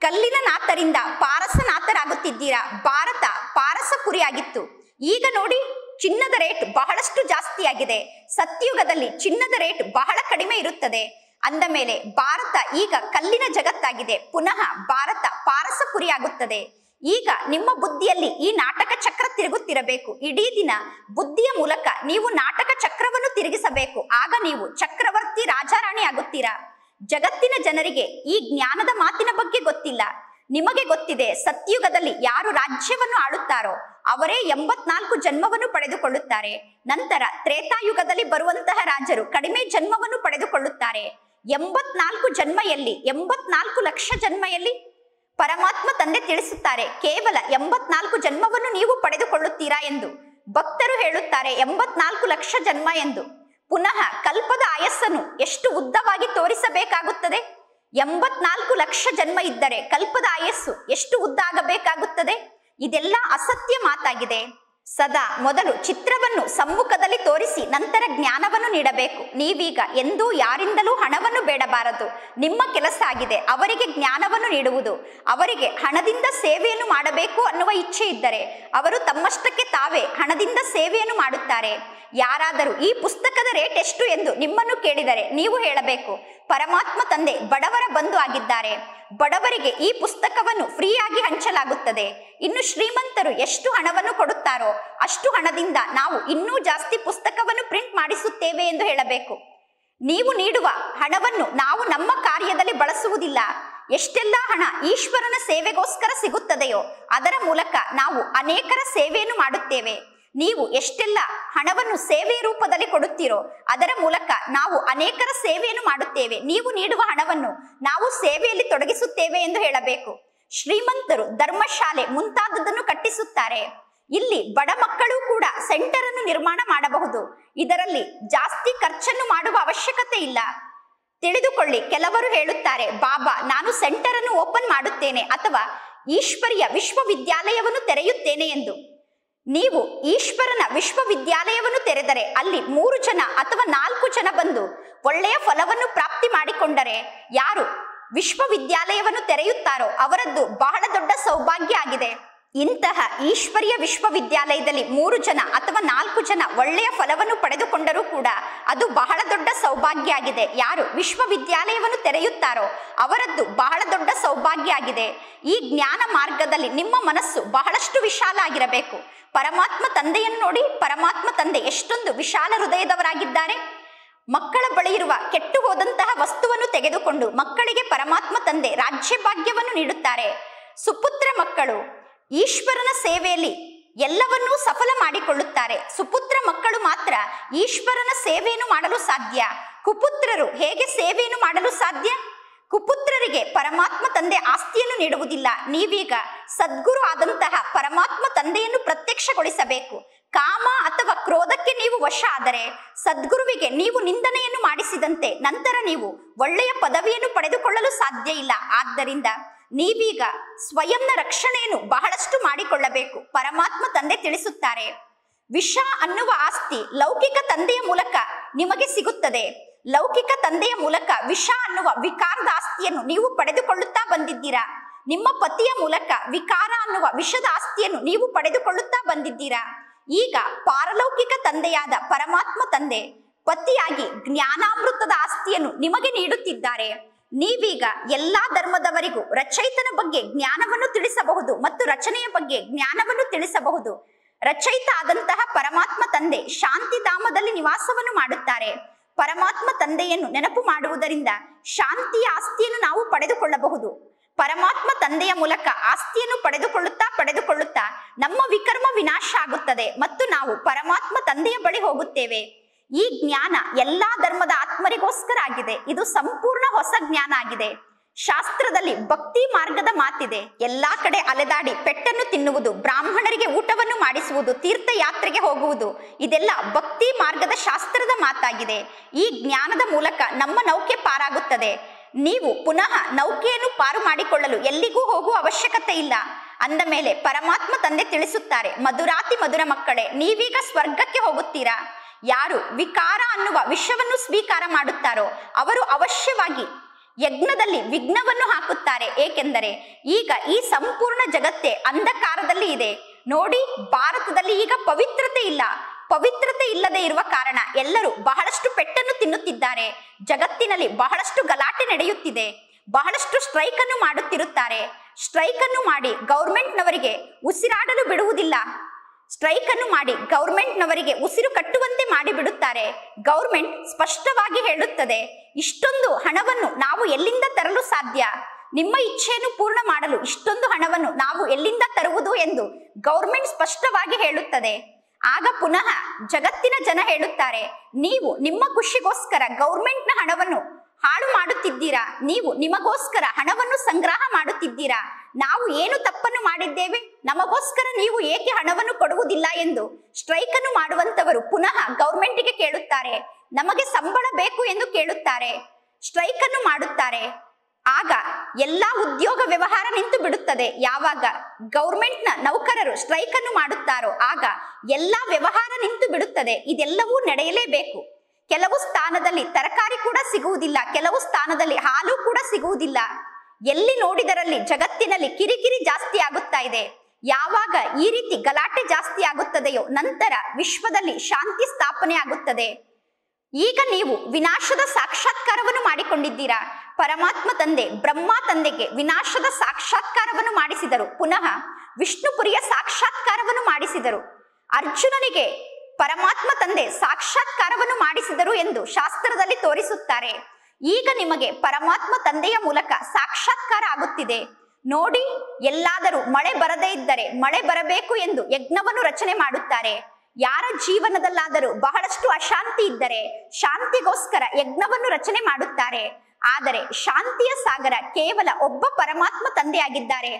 ಕಲ್ಲಿನ ನಾಥರಿಂದ ಪಾರಸನಾಥರಾಗುತ್ತಿದ್ದೀರಾ ಭಾರತ ಪಾರಸಪುರಿಯಾಗಿತ್ತು ಈಗ ನೋಡಿ ಚಿನ್ನದ ರೇಟ್ ಬಹಳಷ್ಟು ಜಾಸ್ತಿ ಆಗಿದೆ ಸತ್ಯುಗದಲ್ಲಿ ಚಿನ್ನದ ರೇಟ್ ಬಹಳ ಕಡಿಮೆ ಇರುತ್ತದೆ ಅಂದ ಮೇಲೆ ಭಾರತ ಈಗ ಕಲ್ಲಿನ ಜಗತ್ತಾಗಿದೆ ಪುನಃ ಭಾರತ ಪಾರಸಪುರಿ ಆಗುತ್ತದೆ ಈಗ ನಿಮ್ಮ ಬುದ್ಧಿಯಲ್ಲಿ ಈ ನಾಟಕ ಚಕ್ರ ತಿರುಗುತ್ತಿರಬೇಕು ಇಡೀ ದಿನ ಬುದ್ಧಿಯ ಮೂಲಕ ನೀವು ನಾಟಕ ಚಕ್ರವನ್ನು ತಿರುಗಿಸಬೇಕು ಆಗ ನೀವು ಚಕ್ರವರ್ತಿ ರಾಜಾರಾಣಿ ಆಗುತ್ತೀರಾ ಜಗತ್ತಿನ ಜನರಿಗೆ ಈ ಜ್ಞಾನದ ಮಾತಿನ ಬಗ್ಗೆ ಗೊತ್ತಿಲ್ಲ ನಿಮಗೆ ಗೊತ್ತಿದೆ ಸತ್ಯುಗದಲ್ಲಿ ಯಾರು ರಾಜ್ಯವನ್ನು ಆಳುತ್ತಾರೋ ಅವರೇ ಎಂಬತ್ನಾಲ್ಕು ಜನ್ಮವನ್ನು ಪಡೆದುಕೊಳ್ಳುತ್ತಾರೆ ನಂತರ ತ್ರೇತಾಯುಗದಲ್ಲಿ ಬರುವಂತಹ ರಾಜರು ಕಡಿಮೆ ಜನ್ಮವನ್ನು ಪಡೆದುಕೊಳ್ಳುತ್ತಾರೆ ಎಂಬತ್ನಾಲ್ಕು ಜನ್ಮ ಎಲ್ಲಿ ಎಂಬತ್ನಾಲ್ಕು ಲಕ್ಷ ಜನ್ಮ ಎಲ್ಲಿ ಪರಮಾತ್ಮ ತಂದೆ ತಿಳಿಸುತ್ತಾರೆ ಕೇವಲ ಎಂಬತ್ನಾಲ್ಕು ಜನ್ಮವನ್ನು ನೀವು ಪಡೆದುಕೊಳ್ಳುತ್ತೀರಾ ಎಂದು ಭಕ್ತರು ಹೇಳುತ್ತಾರೆ ಎಂಬತ್ನಾಲ್ಕು ಲಕ್ಷ ಜನ್ಮ ಎಂದು ಪುನಃ ಕಲ್ಪದ ಆಯಸ್ಸನ್ನು ಎಷ್ಟು ಉದ್ದವಾಗಿ ತೋರಿಸಬೇಕಾಗುತ್ತದೆ ಎಂಬತ್ನಾಲ್ಕು ಲಕ್ಷ ಜನ್ಮ ಇದ್ದರೆ ಕಲ್ಪದ ಆಯಸ್ಸು ಎಷ್ಟು ಉದ್ದ ಆಗಬೇಕಾಗುತ್ತದೆ ಇದೆಲ್ಲ ಅಸತ್ಯ ಮಾತಾಗಿದೆ ಸದಾ ಮೊದಲು ಚಿತ್ರವನ್ನು ಸಮ್ಮುಖದಲ್ಲಿ ತೋರಿಸಿ ನಂತರ ಜ್ಞಾನವನ್ನು ನೀಡಬೇಕು ನೀವೀಗ ಎಂದೂ ಯಾರಿಂದಲೂ ಹಣವನ್ನು ಬೇಡಬಾರದು ನಿಮ್ಮ ಕೆಲಸ ಆಗಿದೆ ಅವರಿಗೆ ಜ್ಞಾನವನ್ನು ನೀಡುವುದು ಅವರಿಗೆ ಹಣದಿಂದ ಸೇವೆಯನ್ನು ಮಾಡಬೇಕು ಅನ್ನುವ ಇಚ್ಛೆ ಇದ್ದರೆ ಅವರು ತಮ್ಮಷ್ಟಕ್ಕೆ ತಾವೇ ಹಣದಿಂದ ಸೇವೆಯನ್ನು ಮಾಡುತ್ತಾರೆ ಯಾರಾದರೂ ಈ ಪುಸ್ತಕದ ರೇಟ್ ಎಷ್ಟು ಎಂದು ನಿಮ್ಮನ್ನು ಕೇಳಿದರೆ ನೀವು ಹೇಳಬೇಕು ಪರಮಾತ್ಮ ತಂದೆ ಬಡವರ ಬಂಧು ಆಗಿದ್ದಾರೆ ಬಡವರಿಗೆ ಈ ಪುಸ್ತಕವನ್ನು ಫ್ರೀಯಾಗಿ ಹಂಚಲಾಗುತ್ತದೆ ಇನ್ನು ಶ್ರೀಮಂತರು ಎಷ್ಟು ಹಣವನ್ನು ಕೊಡುತ್ತಾರೋ ಅಷ್ಟು ಹಣದಿಂದ ನಾವು ಇನ್ನೂ ಜಾಸ್ತಿ ಪುಸ್ತಕವನ್ನು ಪ್ರಿಂಟ್ ಮಾಡಿಸುತ್ತೇವೆ ಎಂದು ಹೇಳಬೇಕು ನೀವು ನೀಡುವ ಹಣವನ್ನು ನಾವು ನಮ್ಮ ಕಾರ್ಯದಲ್ಲಿ ಬಳಸುವುದಿಲ್ಲ ಎಷ್ಟೆಲ್ಲ ಹಣ ಈಶ್ವರನ ಸೇವೆಗೋಸ್ಕರ ಸಿಗುತ್ತದೆಯೋ ಅದರ ಮೂಲಕ ನಾವು ಅನೇಕರ ಸೇವೆಯನ್ನು ಮಾಡುತ್ತೇವೆ ನೀವು ಎಷ್ಟೆಲ್ಲ ಹಣವನ್ನು ಸೇವೆ ರೂಪದಲ್ಲಿ ಕೊಡುತ್ತೀರೋ ಅದರ ಮೂಲಕ ನಾವು ಅನೇಕರ ಸೇವೆಯನ್ನು ಮಾಡುತ್ತೇವೆ ನೀವು ನೀಡುವ ಹಣವನ್ನು ನಾವು ಸೇವೆಯಲ್ಲಿ ತೊಡಗಿಸುತ್ತೇವೆ ಎಂದು ಹೇಳಬೇಕು ಶ್ರೀಮಂತರು ಧರ್ಮಶಾಲೆ ಮುಂತಾದದನ್ನು ಕಟ್ಟಿಸುತ್ತಾರೆ ಇಲ್ಲಿ ಬಡ ಮಕ್ಕಳು ಕೂಡ ಸೆಂಟರ್ ಅನ್ನು ನಿರ್ಮಾಣ ಮಾಡಬಹುದು ಇದರಲ್ಲಿ ಜಾಸ್ತಿ ಖರ್ಚನ್ನು ಮಾಡುವ ಅವಶ್ಯಕತೆ ಇಲ್ಲ ತಿಳಿದುಕೊಳ್ಳಿ ಕೆಲವರು ಹೇಳುತ್ತಾರೆ ಬಾಬಾ ನಾನು ಸೆಂಟರ್ ಅನ್ನು ಓಪನ್ ಮಾಡುತ್ತೇನೆ ಅಥವಾ ಈಶ್ವರಿಯ ವಿಶ್ವವಿದ್ಯಾಲಯವನ್ನು ತೆರೆಯುತ್ತೇನೆ ಎಂದು ನೀವು ಈಶ್ವರನ ವಿಶ್ವವಿದ್ಯಾಲಯವನ್ನು ತೆರೆದರೆ ಅಲ್ಲಿ ಮೂರು ಜನ ಅಥವಾ ನಾಲ್ಕು ಜನ ಬಂದು ಒಳ್ಳೆಯ ಫಲವನ್ನು ಪ್ರಾಪ್ತಿ ಮಾಡಿಕೊಂಡರೆ ಯಾರು ವಿಶ್ವವಿದ್ಯಾಲಯವನ್ನು ತೆರೆಯುತ್ತಾರೋ ಅವರದ್ದು ಬಹಳ ದೊಡ್ಡ ಸೌಭಾಗ್ಯ ಆಗಿದೆ ಇಂತಹ ಈಶ್ವರಿಯ ವಿಶ್ವವಿದ್ಯಾಲಯದಲ್ಲಿ ಮೂರು ಜನ ಅಥವಾ ನಾಲ್ಕು ಜನ ಒಳ್ಳೆಯ ಫಲವನ್ನು ಪಡೆದುಕೊಂಡರೂ ಕೂಡ ಅದು ಬಹಳ ದೊಡ್ಡ ಸೌಭಾಗ್ಯ ಆಗಿದೆ ಯಾರು ವಿಶ್ವವಿದ್ಯಾಲಯವನ್ನು ತೆರೆಯುತ್ತಾರೋ ಅವರದ್ದು ಬಹಳ ದೊಡ್ಡ ಸೌಭಾಗ್ಯ ಆಗಿದೆ ಈ ಜ್ಞಾನ ಮಾರ್ಗದಲ್ಲಿ ನಿಮ್ಮ ಮನಸ್ಸು ಬಹಳಷ್ಟು ವಿಶಾಲ ಆಗಿರಬೇಕು ಪರಮಾತ್ಮ ತಂದೆಯನ್ನು ನೋಡಿ ಪರಮಾತ್ಮ ತಂದೆ ಎಷ್ಟೊಂದು ವಿಶಾಲ ಹೃದಯದವರಾಗಿದ್ದಾರೆ ಮಕ್ಕಳ ಬಳಿ ಇರುವ ಕೆಟ್ಟು ಹೋದಂತಹ ವಸ್ತುವನ್ನು ತೆಗೆದುಕೊಂಡು ಮಕ್ಕಳಿಗೆ ಪರಮಾತ್ಮ ತಂದೆ ರಾಜ್ಯ ಭಾಗ್ಯವನ್ನು ನೀಡುತ್ತಾರೆ ಸುಪುತ್ರ ಮಕ್ಕಳು ಈಶ್ವರನ ಸೇವೆಯಲ್ಲಿ ಎಲ್ಲವನ್ನೂ ಸಫಲ ಮಾಡಿಕೊಳ್ಳುತ್ತಾರೆ ಸುಪುತ್ರ ಮಕ್ಕಳು ಮಾತ್ರ ಈಶ್ವರನ ಸೇವೆಯನ್ನು ಮಾಡಲು ಸಾಧ್ಯ ಕುಪುತ್ರರು ಹೇಗೆ ಸೇವೆಯನ್ನು ಮಾಡಲು ಸಾಧ್ಯ ಕುಪುತ್ರರಿಗೆ ಪರಮಾತ್ಮ ತಂದೆ ಆಸ್ತಿಯನ್ನು ನೀಡುವುದಿಲ್ಲ ನೀವೀಗ ಸದ್ಗುರು ಆದಂತಹ ಪರಮಾತ್ಮ ತಂದೆಯನ್ನು ಪ್ರತ್ಯಕ್ಷಗೊಳಿಸಬೇಕು ಕಾಮ ಅಥವಾ ಕ್ರೋಧಕ್ಕೆ ನೀವು ವಶ ಆದರೆ ಸದ್ಗುರುವಿಗೆ ನೀವು ನಿಂದನೆಯನ್ನು ಮಾಡಿಸಿದಂತೆ ನಂತರ ನೀವು ಒಳ್ಳೆಯ ಪದವಿಯನ್ನು ಪಡೆದುಕೊಳ್ಳಲು ಸಾಧ್ಯ ಇಲ್ಲ ಆದ್ದರಿಂದ ನೀವೀಗ ಸ್ವಯಂನ ರಕ್ಷಣೆಯನ್ನು ಬಹಳಷ್ಟು ಮಾಡಿಕೊಳ್ಳಬೇಕು ಪರಮಾತ್ಮ ತಂದೆ ತಿಳಿಸುತ್ತಾರೆ ವಿಷ ಅನ್ನುವ ಆಸ್ತಿ ಲೌಕಿಕ ತಂದೆಯ ಮೂಲಕ ನಿಮಗೆ ಸಿಗುತ್ತದೆ ಲೌಕಿಕ ತಂದೆಯ ಮೂಲಕ ವಿಷ ಅನ್ನುವ ವಿಕಾರದ ಆಸ್ತಿಯನ್ನು ನೀವು ಪಡೆದುಕೊಳ್ಳುತ್ತಾ ಬಂದಿದ್ದೀರಾ ನಿಮ್ಮ ಪತಿಯ ಮೂಲಕ ವಿಕಾರ ಅನ್ನುವ ವಿಷದ ಆಸ್ತಿಯನ್ನು ನೀವು ಪಡೆದುಕೊಳ್ಳುತ್ತಾ ಬಂದಿದ್ದೀರಾ ಈಗ ಪಾರಲೌಕಿಕ ತಂದೆಯಾದ ಪರಮಾತ್ಮ ತಂದೆ ಪತಿಯಾಗಿ ಜ್ಞಾನಾಮೃತದ ಆಸ್ತಿಯನ್ನು ನಿಮಗೆ ನೀಡುತ್ತಿದ್ದಾರೆ ನೀವೀಗ ಎಲ್ಲಾ ಧರ್ಮದವರಿಗೂ ರಚಯಿತನ ಬಗ್ಗೆ ಜ್ಞಾನವನ್ನು ತಿಳಿಸಬಹುದು ಮತ್ತು ರಚನೆಯ ಬಗ್ಗೆ ಜ್ಞಾನವನ್ನು ತಿಳಿಸಬಹುದು ರಚಯಿತ ಆದಂತಹ ಪರಮಾತ್ಮ ತಂದೆ ಶಾಂತಿಧಾಮದಲ್ಲಿ ನಿವಾಸವನ್ನು ಮಾಡುತ್ತಾರೆ ಪರಮಾತ್ಮ ತಂದೆಯನ್ನು ನೆನಪು ಮಾಡುವುದರಿಂದ ಶಾಂತಿಯ ಆಸ್ತಿಯನ್ನು ನಾವು ಪಡೆದುಕೊಳ್ಳಬಹುದು ಪರಮಾತ್ಮ ತಂದೆಯ ಮೂಲಕ ಆಸ್ತಿಯನ್ನು ಪಡೆದುಕೊಳ್ಳುತ್ತಾ ಪಡೆದುಕೊಳ್ಳುತ್ತಾ ನಮ್ಮ ವಿಕರ್ಮ ವಿನಾಶ ಆಗುತ್ತದೆ ಮತ್ತು ನಾವು ಪರಮಾತ್ಮ ತಂದೆಯ ಬಳಿ ಹೋಗುತ್ತೇವೆ ಈ ಜ್ಞಾನ ಎಲ್ಲಾ ಧರ್ಮದ ಆತ್ಮರಿಗೋಸ್ಕರ ಆಗಿದೆ ಇದು ಸಂಪೂರ್ಣ ಹೊಸ ಜ್ಞಾನ ಆಗಿದೆ ಶಾಸ್ತ್ರದಲ್ಲಿ ಭಕ್ತಿ ಮಾರ್ಗದ ಮಾತಿದೆ ಎಲ್ಲಾ ಕಡೆ ಅಲೆದಾಡಿ ಪೆಟ್ಟನ್ನು ತಿನ್ನುವುದು ಬ್ರಾಹ್ಮಣರಿಗೆ ಊಟವನ್ನು ಮಾಡಿಸುವುದು ತೀರ್ಥಯಾತ್ರೆಗೆ ಹೋಗುವುದು ಇದೆಲ್ಲ ಭಕ್ತಿ ಮಾರ್ಗದ ಶಾಸ್ತ್ರದ ಮಾತಾಗಿದೆ ಈ ಜ್ಞಾನದ ಮೂಲಕ ನಮ್ಮ ನೌಕೆ ಪಾರಾಗುತ್ತದೆ ನೀವು ಪುನಃ ನೌಕೆಯನ್ನು ಪಾರು ಮಾಡಿಕೊಳ್ಳಲು ಎಲ್ಲಿಗೂ ಹೋಗುವ ಅವಶ್ಯಕತೆ ಇಲ್ಲ ಅಂದ ಮೇಲೆ ಪರಮಾತ್ಮ ತಂದೆ ತಿಳಿಸುತ್ತಾರೆ ಮಧುರಾತಿ ಮಧುರ ಮಕ್ಕಳೇ ನೀವೀಗ ಸ್ವರ್ಗಕ್ಕೆ ಹೋಗುತ್ತೀರಾ ಯಾರು ವಿಕಾರ ಅನ್ನುವ ವಿಷವನ್ನು ಸ್ವೀಕಾರ ಮಾಡುತ್ತಾರೋ ಅವರು ಅವಶ್ಯವಾಗಿ ಯಜ್ಞದಲ್ಲಿ ವಿಘ್ನವನ್ನು ಹಾಕುತ್ತಾರೆ ಏಕೆಂದರೆ ಈಗ ಈ ಸಂಪೂರ್ಣ ಜಗತ್ತೇ ಅಂಧಕಾರದಲ್ಲಿ ಇದೆ ನೋಡಿ ಭಾರತದಲ್ಲಿ ಈಗ ಪವಿತ್ರತೆ ಇಲ್ಲ ಪವಿತ್ರತೆ ಇಲ್ಲದೆ ಇರುವ ಕಾರಣ ಎಲ್ಲರೂ ಬಹಳಷ್ಟು ಪೆಟ್ಟನ್ನು ತಿನ್ನುತ್ತಿದ್ದಾರೆ ಜಗತ್ತಿನಲ್ಲಿ ಬಹಳಷ್ಟು ಗಲಾಟೆ ನಡೆಯುತ್ತಿದೆ ಬಹಳಷ್ಟು ಸ್ಟ್ರೈಕ್ ಅನ್ನು ಮಾಡುತ್ತಿರುತ್ತಾರೆ ಸ್ಟ್ರೈಕ್ ಅನ್ನು ಮಾಡಿ ಗೌರ್ಮೆಂಟ್ನವರಿಗೆ ಉಸಿರಾಡಲು ಬಿಡುವುದಿಲ್ಲ ಸ್ಟ್ರೈಕ್ ಅನ್ನು ಮಾಡಿ ಗೌರ್ಮೆಂಟ್ನವರಿಗೆ ಉಸಿರು ಕಟ್ಟುವಂತೆ ಮಾಡಿಬಿಡುತ್ತಾರೆ ಗೌರ್ಮೆಂಟ್ ಸ್ಪಷ್ಟವಾಗಿ ಹೇಳುತ್ತದೆ ಇಷ್ಟೊಂದು ಹಣವನ್ನು ನಾವು ಎಲ್ಲಿಂದ ತರಲು ಸಾಧ್ಯ ನಿಮ್ಮ ಇಚ್ಛೆಯನ್ನು ಪೂರ್ಣ ಮಾಡಲು ಇಷ್ಟೊಂದು ಹಣವನ್ನು ನಾವು ಎಲ್ಲಿಂದ ತರುವುದು ಎಂದು ಗೌರ್ಮೆಂಟ್ ಸ್ಪಷ್ಟವಾಗಿ ಹೇಳುತ್ತದೆ ಆಗ ಪುನಃ ಜಗತ್ತಿನ ಜನ ಹೇಳುತ್ತಾರೆ ನೀವು ನಿಮ್ಮ ಖುಷಿಗೋಸ್ಕರ ಗೌರ್ಮೆಂಟ್ನ ಹಣವನ್ನು ಹಾಳು ಮಾಡುತ್ತಿದ್ದೀರಾ ನೀವು ನಿಮಗೋಸ್ಕರ ಹಣವನ್ನು ಸಂಗ್ರಹ ಮಾಡುತ್ತಿದ್ದೀರಾ ನಾವು ಏನು ತಪ್ಪನ್ನು ಮಾಡಿದ್ದೇವೆ ನಮಗೋಸ್ಕರ ನೀವು ಏಕೆ ಹಣವನ್ನು ಕೊಡುವುದಿಲ್ಲ ಎಂದು ಸ್ಟ್ರೈಕ್ ಅನ್ನು ಮಾಡುವಂತವರು ಪುನಃ ಗೌರ್ಮೆಂಟ್ಗೆ ಕೇಳುತ್ತಾರೆ ನಮಗೆ ಸಂಬಳ ಬೇಕು ಎಂದು ಕೇಳುತ್ತಾರೆ ಸ್ಟ್ರೈಕ್ ಅನ್ನು ಮಾಡುತ್ತಾರೆ ಆಗ ಎಲ್ಲಾ ಉದ್ಯೋಗ ವ್ಯವಹಾರ ನಿಂತು ಬಿಡುತ್ತದೆ ಯಾವಾಗ ಗೌರ್ಮೆಂಟ್ನ ನೌಕರರು ಸ್ಟ್ರೈಕ್ ಅನ್ನು ಮಾಡುತ್ತಾರೋ ಆಗ ಎಲ್ಲಾ ವ್ಯವಹಾರ ನಿಂತು ಬಿಡುತ್ತದೆ ಇದೆಲ್ಲವೂ ನಡೆಯಲೇಬೇಕು ಕೆಲವು ಸ್ಥಾನದಲ್ಲಿ ತರಕಾರಿ ಕೂಡ ಸಿಗುವುದಿಲ್ಲ ಕೆಲವು ಸ್ಥಾನದಲ್ಲಿ ಹಾಲು ಕೂಡ ಸಿಗುವುದಿಲ್ಲ ಎಲ್ಲಿ ನೋಡಿದರಲ್ಲಿ ಜಗತ್ತಿನಲ್ಲಿ ಕಿರಿಕಿರಿ ಜಾಸ್ತಿ ಆಗುತ್ತಾ ಇದೆ ಯಾವಾಗ ಈ ರೀತಿ ಗಲಾಟೆ ಜಾಸ್ತಿ ಆಗುತ್ತದೆಯೋ ನಂತರ ವಿಶ್ವದಲ್ಲಿ ಶಾಂತಿ ಸ್ಥಾಪನೆ ಆಗುತ್ತದೆ ಈಗ ನೀವು ವಿನಾಶದ ಸಾಕ್ಷಾತ್ಕಾರವನ್ನು ಮಾಡಿಕೊಂಡಿದ್ದೀರಾ ಪರಮಾತ್ಮ ತಂದೆ ಬ್ರಹ್ಮ ತಂದೆಗೆ ವಿನಾಶದ ಸಾಕ್ಷಾತ್ಕಾರವನ್ನು ಮಾಡಿಸಿದರು ಪುನಃ ವಿಷ್ಣುಪುರಿಯ ಸಾಕ್ಷಾತ್ಕಾರವನ್ನು ಮಾಡಿಸಿದರು ಅರ್ಜುನನಿಗೆ ಪರಮಾತ್ಮ ತಂದೆ ಸಾಕ್ಷಾತ್ಕಾರವನ್ನು ಮಾಡಿಸಿದರು ಎಂದು ಶಾಸ್ತ್ರದಲ್ಲಿ ತೋರಿಸುತ್ತಾರೆ ಈಗ ನಿಮಗೆ ಪರಮಾತ್ಮ ತಂದೆಯ ಮೂಲಕ ಸಾಕ್ಷಾತ್ಕಾರ ಆಗುತ್ತಿದೆ ನೋಡಿ ಎಲ್ಲಾದರೂ ಮಳೆ ಬರದೇ ಇದ್ದರೆ ಮಳೆ ಬರಬೇಕು ಎಂದು ಯಜ್ಞವನ್ನು ರಚನೆ ಮಾಡುತ್ತಾರೆ ಯಾರ ಜೀವನದಲ್ಲಾದರೂ ಬಹಳಷ್ಟು ಅಶಾಂತಿ ಇದ್ದರೆ ಶಾಂತಿಗೋಸ್ಕರ ಯಜ್ಞವನ್ನು ರಚನೆ ಮಾಡುತ್ತಾರೆ ಆದರೆ ಶಾಂತಿಯ ಸಾಗರ ಕೇವಲ ಒಬ್ಬ ಪರಮಾತ್ಮ ತಂದೆಯಾಗಿದ್ದಾರೆ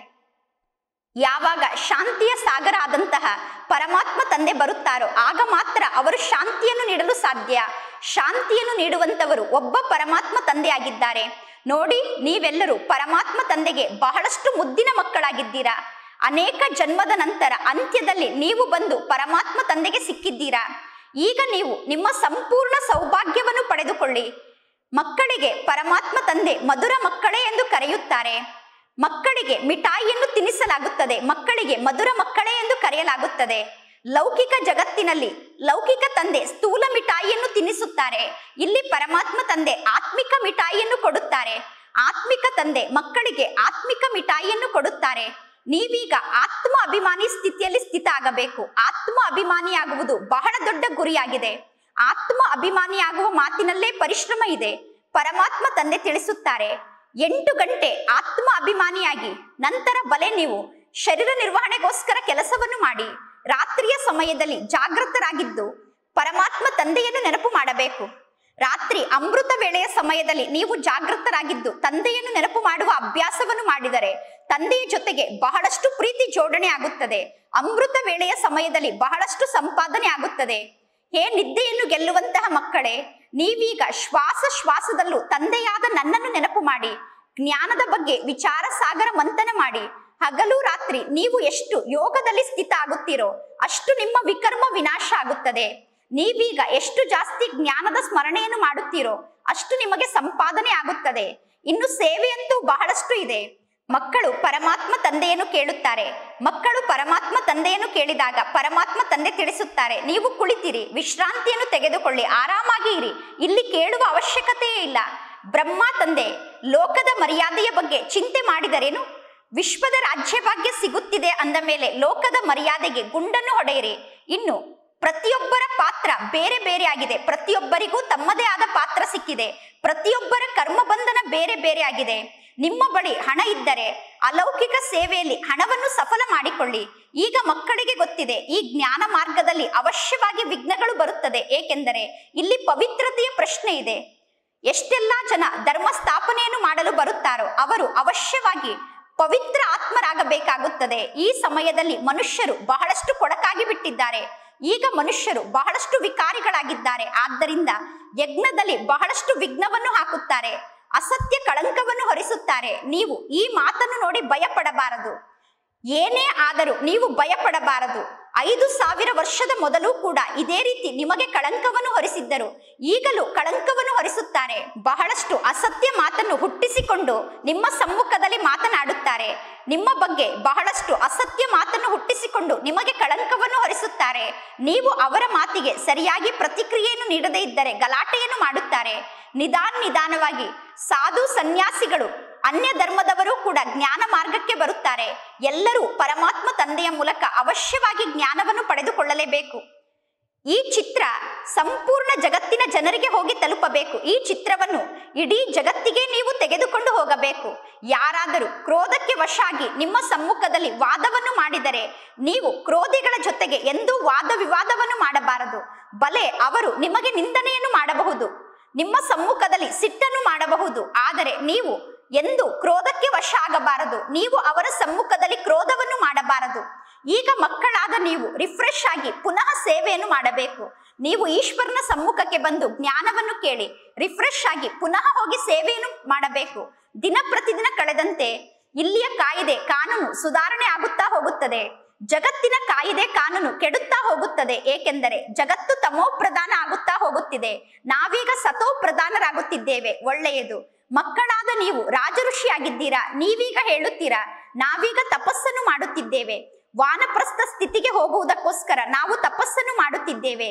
ಯಾವಾಗ ಶಾಂತಿಯ ಸಾಗರ ಆದಂತಹ ಪರಮಾತ್ಮ ತಂದೆ ಬರುತ್ತಾರೋ ಆಗ ಮಾತ್ರ ಅವರು ಶಾಂತಿಯನ್ನು ನೀಡಲು ಸಾಧ್ಯ ಶಾಂತಿಯನ್ನು ನೀಡುವಂತವರು ಒಬ್ಬ ಪರಮಾತ್ಮ ತಂದೆಯಾಗಿದ್ದಾರೆ ನೋಡಿ ನೀವೆಲ್ಲರೂ ಪರಮಾತ್ಮ ತಂದೆಗೆ ಬಹಳಷ್ಟು ಮುದ್ದಿನ ಮಕ್ಕಳಾಗಿದ್ದೀರಾ ಅನೇಕ ಜನ್ಮದ ನಂತರ ಅಂತ್ಯದಲ್ಲಿ ನೀವು ಬಂದು ಪರಮಾತ್ಮ ತಂದೆಗೆ ಸಿಕ್ಕಿದ್ದೀರಾ ಈಗ ನೀವು ನಿಮ್ಮ ಸಂಪೂರ್ಣ ಸೌಭಾಗ್ಯವನ್ನು ಪಡೆದುಕೊಳ್ಳಿ ಮಕ್ಕಳಿಗೆ ಪರಮಾತ್ಮ ತಂದೆ ಮಧುರ ಮಕ್ಕಳೇ ಎಂದು ಕರೆಯುತ್ತಾರೆ ಮಕ್ಕಳಿಗೆ ಮಿಠಾಯಿಯನ್ನು ತಿನ್ನಿಸಲಾಗುತ್ತದೆ ಮಕ್ಕಳಿಗೆ ಮಧುರ ಮಕ್ಕಳೇ ಎಂದು ಕರೆಯಲಾಗುತ್ತದೆ ಲೌಕಿಕ ಜಗತ್ತಿನಲ್ಲಿ ಲೌಕಿಕ ತಂದೆ ಸ್ಥೂಲ ಮಿಠಾಯಿಯನ್ನು ತಿನ್ನಿಸುತ್ತಾರೆ ಇಲ್ಲಿ ಪರಮಾತ್ಮ ತಂದೆ ಆತ್ಮಿಕ ಮಿಠಾಯಿಯನ್ನು ಕೊಡುತ್ತಾರೆ ಆತ್ಮಿಕ ತಂದೆ ಮಕ್ಕಳಿಗೆ ಆತ್ಮಿಕ ಮಿಠಾಯಿಯನ್ನು ಕೊಡುತ್ತಾರೆ ನೀವೀಗ ಆತ್ಮ ಅಭಿಮಾನಿ ಸ್ಥಿತಿಯಲ್ಲಿ ಸ್ಥಿತ ಆಗಬೇಕು ಆತ್ಮ ಅಭಿಮಾನಿಯಾಗುವುದು ಬಹಳ ದೊಡ್ಡ ಗುರಿಯಾಗಿದೆ ಆತ್ಮ ಅಭಿಮಾನಿಯಾಗುವ ಮಾತಿನಲ್ಲೇ ಪರಿಶ್ರಮ ಇದೆ ಪರಮಾತ್ಮ ತಂದೆ ತಿಳಿಸುತ್ತಾರೆ ಎಂಟು ಗಂಟೆ ಆತ್ಮ ಅಭಿಮಾನಿಯಾಗಿ ನಂತರ ಬಲೆ ನೀವು ಶರೀರ ನಿರ್ವಹಣೆಗೋಸ್ಕರ ಕೆಲಸವನ್ನು ಮಾಡಿ ರಾತ್ರಿಯ ಸಮಯದಲ್ಲಿ ಜಾಗೃತರಾಗಿದ್ದು ಪರಮಾತ್ಮ ತಂದೆಯನ್ನು ನೆನಪು ಮಾಡಬೇಕು ರಾತ್ರಿ ಅಮೃತ ವೇಳೆಯ ಸಮಯದಲ್ಲಿ ನೀವು ಜಾಗೃತರಾಗಿದ್ದು ತಂದೆಯನ್ನು ನೆನಪು ಮಾಡುವ ಅಭ್ಯಾಸವನ್ನು ಮಾಡಿದರೆ ತಂದೆಯ ಜೊತೆಗೆ ಬಹಳಷ್ಟು ಪ್ರೀತಿ ಜೋಡಣೆ ಆಗುತ್ತದೆ ಅಮೃತ ವೇಳೆಯ ಸಮಯದಲ್ಲಿ ಬಹಳಷ್ಟು ಸಂಪಾದನೆ ಆಗುತ್ತದೆ ಹೇ ನಿದ್ದೆಯನ್ನು ಗೆಲ್ಲುವಂತಹ ಮಕ್ಕಳೇ ನೀವೀಗ ಶ್ವಾಸ ಶ್ವಾಸದಲ್ಲೂ ತಂದೆಯಾದ ನನ್ನನ್ನು ನೆನಪು ಮಾಡಿ ಜ್ಞಾನದ ಬಗ್ಗೆ ವಿಚಾರ ಸಾಗರ ಮಂಥನ ಮಾಡಿ ಹಗಲು ರಾತ್ರಿ ನೀವು ಎಷ್ಟು ಯೋಗದಲ್ಲಿ ಸ್ಥಿತ ಆಗುತ್ತೀರೋ ಅಷ್ಟು ನಿಮ್ಮ ವಿಕರ್ಮ ವಿನಾಶ ಆಗುತ್ತದೆ ನೀವೀಗ ಎಷ್ಟು ಜಾಸ್ತಿ ಜ್ಞಾನದ ಸ್ಮರಣೆಯನ್ನು ಮಾಡುತ್ತೀರೋ ಅಷ್ಟು ನಿಮಗೆ ಸಂಪಾದನೆ ಆಗುತ್ತದೆ ಇನ್ನು ಸೇವೆಯಂತೂ ಬಹಳಷ್ಟು ಇದೆ ಮಕ್ಕಳು ಪರಮಾತ್ಮ ತಂದೆಯನ್ನು ಕೇಳುತ್ತಾರೆ ಮಕ್ಕಳು ಪರಮಾತ್ಮ ತಂದೆಯನ್ನು ಕೇಳಿದಾಗ ಪರಮಾತ್ಮ ತಂದೆ ತಿಳಿಸುತ್ತಾರೆ ನೀವು ಕುಳಿತಿರಿ ವಿಶ್ರಾಂತಿಯನ್ನು ತೆಗೆದುಕೊಳ್ಳಿ ಆರಾಮಾಗಿ ಇರಿ ಇಲ್ಲಿ ಕೇಳುವ ಅವಶ್ಯಕತೆಯೇ ಇಲ್ಲ ಬ್ರಹ್ಮ ತಂದೆ ಲೋಕದ ಮರ್ಯಾದೆಯ ಬಗ್ಗೆ ಚಿಂತೆ ಮಾಡಿದರೇನು ವಿಶ್ವದ ರಾಜ್ಯಭಾಗ್ಯ ಸಿಗುತ್ತಿದೆ ಅಂದ ಮೇಲೆ ಲೋಕದ ಮರ್ಯಾದೆಗೆ ಗುಂಡನ್ನು ಹೊಡೆಯಿರಿ ಇನ್ನು ಪ್ರತಿಯೊಬ್ಬರ ಪಾತ್ರ ಬೇರೆ ಬೇರೆ ಆಗಿದೆ ಪ್ರತಿಯೊಬ್ಬರಿಗೂ ತಮ್ಮದೇ ಆದ ಪಾತ್ರ ಸಿಕ್ಕಿದೆ ಪ್ರತಿಯೊಬ್ಬರ ಕರ್ಮಬಂಧನ ಬೇರೆ ಬೇರೆ ಆಗಿದೆ ನಿಮ್ಮ ಬಳಿ ಹಣ ಇದ್ದರೆ ಅಲೌಕಿಕ ಸೇವೆಯಲ್ಲಿ ಹಣವನ್ನು ಸಫಲ ಮಾಡಿಕೊಳ್ಳಿ ಈಗ ಮಕ್ಕಳಿಗೆ ಗೊತ್ತಿದೆ ಈ ಜ್ಞಾನ ಮಾರ್ಗದಲ್ಲಿ ಅವಶ್ಯವಾಗಿ ವಿಘ್ನಗಳು ಬರುತ್ತದೆ ಏಕೆಂದರೆ ಇಲ್ಲಿ ಪವಿತ್ರತೆಯ ಪ್ರಶ್ನೆ ಇದೆ ಎಷ್ಟೆಲ್ಲಾ ಜನ ಧರ್ಮ ಸ್ಥಾಪನೆಯನ್ನು ಮಾಡಲು ಬರುತ್ತಾರೋ ಅವರು ಅವಶ್ಯವಾಗಿ ಪವಿತ್ರ ಆತ್ಮರಾಗಬೇಕಾಗುತ್ತದೆ ಈ ಸಮಯದಲ್ಲಿ ಮನುಷ್ಯರು ಬಹಳಷ್ಟು ಕೊಡಕಾಗಿ ಬಿಟ್ಟಿದ್ದಾರೆ ಈಗ ಮನುಷ್ಯರು ಬಹಳಷ್ಟು ವಿಕಾರಿಗಳಾಗಿದ್ದಾರೆ ಆದ್ದರಿಂದ ಯಜ್ಞದಲ್ಲಿ ಬಹಳಷ್ಟು ವಿಘ್ನವನ್ನು ಹಾಕುತ್ತಾರೆ ಅಸತ್ಯ ಕಳಂಕವನ್ನು ಹೊರಿಸುತ್ತಾರೆ ನೀವು ಈ ಮಾತನ್ನು ನೋಡಿ ಭಯಪಡಬಾರದು ಏನೇ ಆದರೂ ನೀವು ಭಯಪಡಬಾರದು ಐದು ಸಾವಿರ ವರ್ಷದ ಮೊದಲು ಕೂಡ ಇದೇ ರೀತಿ ನಿಮಗೆ ಕಳಂಕವನ್ನು ಹೊರಿಸಿದ್ದರು ಈಗಲೂ ಕಳಂಕವನ್ನು ಹೊರಿಸುತ್ತಾರೆ ಬಹಳಷ್ಟು ಅಸತ್ಯ ಮಾತನ್ನು ಹುಟ್ಟಿಸಿಕೊಂಡು ನಿಮ್ಮ ಸಮ್ಮುಖದಲ್ಲಿ ಮಾತನಾಡುತ್ತಾರೆ ನಿಮ್ಮ ಬಗ್ಗೆ ಬಹಳಷ್ಟು ಅಸತ್ಯ ಮಾತನ್ನು ಹುಟ್ಟಿಸಿಕೊಂಡು ನಿಮಗೆ ಕಳಂಕವನ್ನು ಹೊರಿಸುತ್ತಾರೆ ನೀವು ಅವರ ಮಾತಿಗೆ ಸರಿಯಾಗಿ ಪ್ರತಿಕ್ರಿಯೆಯನ್ನು ನೀಡದೇ ಇದ್ದರೆ ಗಲಾಟೆಯನ್ನು ಮಾಡುತ್ತಾರೆ ನಿಧಾನ ನಿಧಾನವಾಗಿ ಸಾಧು ಸನ್ಯಾಸಿಗಳು ಅನ್ಯ ಧರ್ಮದವರು ಕೂಡ ಜ್ಞಾನ ಮಾರ್ಗಕ್ಕೆ ಬರುತ್ತಾರೆ ಎಲ್ಲರೂ ಪರಮಾತ್ಮ ತಂದೆಯ ಮೂಲಕ ಅವಶ್ಯವಾಗಿ ಜ್ಞಾನವನ್ನು ಪಡೆದುಕೊಳ್ಳಲೇಬೇಕು ಈ ಚಿತ್ರ ಸಂಪೂರ್ಣ ಜಗತ್ತಿನ ಜನರಿಗೆ ಹೋಗಿ ತಲುಪಬೇಕು ಈ ಚಿತ್ರವನ್ನು ಇಡೀ ಜಗತ್ತಿಗೆ ನೀವು ತೆಗೆದುಕೊಂಡು ಹೋಗಬೇಕು ಯಾರಾದರೂ ಕ್ರೋಧಕ್ಕೆ ವಶಾಗಿ ನಿಮ್ಮ ಸಮ್ಮುಖದಲ್ಲಿ ವಾದವನ್ನು ಮಾಡಿದರೆ ನೀವು ಕ್ರೋಧಿಗಳ ಜೊತೆಗೆ ಎಂದೂ ವಾದ ವಿವಾದವನ್ನು ಮಾಡಬಾರದು ಬಲೆ ಅವರು ನಿಮಗೆ ನಿಂದನೆಯನ್ನು ಮಾಡಬಹುದು ನಿಮ್ಮ ಸಮ್ಮುಖದಲ್ಲಿ ಸಿಟ್ಟನ್ನು ಮಾಡಬಹುದು ಆದರೆ ನೀವು ಎಂದು ಕ್ರೋಧಕ್ಕೆ ವಶ ಆಗಬಾರದು ನೀವು ಅವರ ಸಮ್ಮುಖದಲ್ಲಿ ಕ್ರೋಧವನ್ನು ಮಾಡಬಾರದು ಈಗ ಮಕ್ಕಳಾದ ನೀವು ರಿಫ್ರೆಶ್ ಆಗಿ ಪುನಃ ಸೇವೆಯನ್ನು ಮಾಡಬೇಕು ನೀವು ಈಶ್ವರನ ಸಮ್ಮುಖಕ್ಕೆ ಬಂದು ಜ್ಞಾನವನ್ನು ಕೇಳಿ ರಿಫ್ರೆಶ್ ಆಗಿ ಪುನಃ ಹೋಗಿ ಸೇವೆಯನ್ನು ಮಾಡಬೇಕು ದಿನ ಪ್ರತಿದಿನ ಕಳೆದಂತೆ ಇಲ್ಲಿಯ ಕಾಯಿದೆ ಕಾನೂನು ಸುಧಾರಣೆ ಆಗುತ್ತಾ ಹೋಗುತ್ತದೆ ಜಗತ್ತಿನ ಕಾಯಿದೆ ಕಾನೂನು ಕೆಡುತ್ತಾ ಹೋಗುತ್ತದೆ ಏಕೆಂದರೆ ಜಗತ್ತು ತಮೋ ಪ್ರಧಾನ ಆಗುತ್ತಾ ಹೋಗುತ್ತಿದೆ ನಾವೀಗ ಸತೋ ಪ್ರಧಾನರಾಗುತ್ತಿದ್ದೇವೆ ಒಳ್ಳೆಯದು ಮಕ್ಕಳಾದ ನೀವು ರಾಜಋಷಿಯಾಗಿದ್ದೀರಾ ನೀವೀಗ ಹೇಳುತ್ತೀರಾ ನಾವೀಗ ತಪಸ್ಸನ್ನು ಮಾಡುತ್ತಿದ್ದೇವೆ ವಾನಪ್ರಸ್ಥ ಸ್ಥಿತಿಗೆ ಹೋಗುವುದಕ್ಕೋಸ್ಕರ ನಾವು ತಪಸ್ಸನ್ನು ಮಾಡುತ್ತಿದ್ದೇವೆ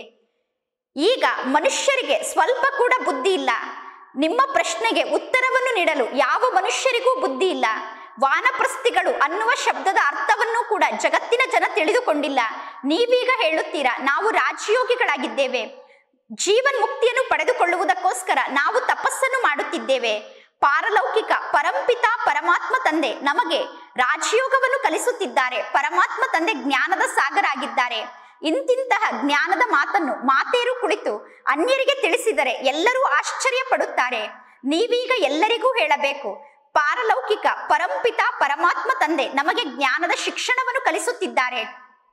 ಈಗ ಮನುಷ್ಯರಿಗೆ ಸ್ವಲ್ಪ ಕೂಡ ಬುದ್ಧಿ ಇಲ್ಲ ನಿಮ್ಮ ಪ್ರಶ್ನೆಗೆ ಉತ್ತರವನ್ನು ನೀಡಲು ಯಾವ ಮನುಷ್ಯರಿಗೂ ಬುದ್ಧಿ ಇಲ್ಲ ವಾನಪ್ರಸ್ಥಿಗಳು ಅನ್ನುವ ಶಬ್ದದ ಅರ್ಥವನ್ನು ಕೂಡ ಜಗತ್ತಿನ ಜನ ತಿಳಿದುಕೊಂಡಿಲ್ಲ ನೀವೀಗ ಹೇಳುತ್ತೀರಾ ನಾವು ರಾಜಯೋಗಿಗಳಾಗಿದ್ದೇವೆ ಜೀವನ್ ಮುಕ್ತಿಯನ್ನು ಪಡೆದುಕೊಳ್ಳುವುದಕ್ಕೋಸ್ಕರ ನಾವು ತಪಸ್ಸನ್ನು ಮಾಡುತ್ತಿದ್ದೇವೆ ಪಾರಲೌಕಿಕ ಪರಂಪಿತ ಪರಮಾತ್ಮ ತಂದೆ ನಮಗೆ ರಾಜಯೋಗವನ್ನು ಕಲಿಸುತ್ತಿದ್ದಾರೆ ಪರಮಾತ್ಮ ತಂದೆ ಜ್ಞಾನದ ಸಾಗರ ಆಗಿದ್ದಾರೆ ಇಂತಿಂತಹ ಜ್ಞಾನದ ಮಾತನ್ನು ಮಾತೇರು ಕುಳಿತು ಅನ್ಯರಿಗೆ ತಿಳಿಸಿದರೆ ಎಲ್ಲರೂ ಆಶ್ಚರ್ಯ ಪಡುತ್ತಾರೆ ನೀವೀಗ ಎಲ್ಲರಿಗೂ ಹೇಳಬೇಕು ಪಾರಲೌಕಿಕ ಪರಂಪಿತ ಪರಮಾತ್ಮ ತಂದೆ ನಮಗೆ ಜ್ಞಾನದ ಶಿಕ್ಷಣವನ್ನು ಕಲಿಸುತ್ತಿದ್ದಾರೆ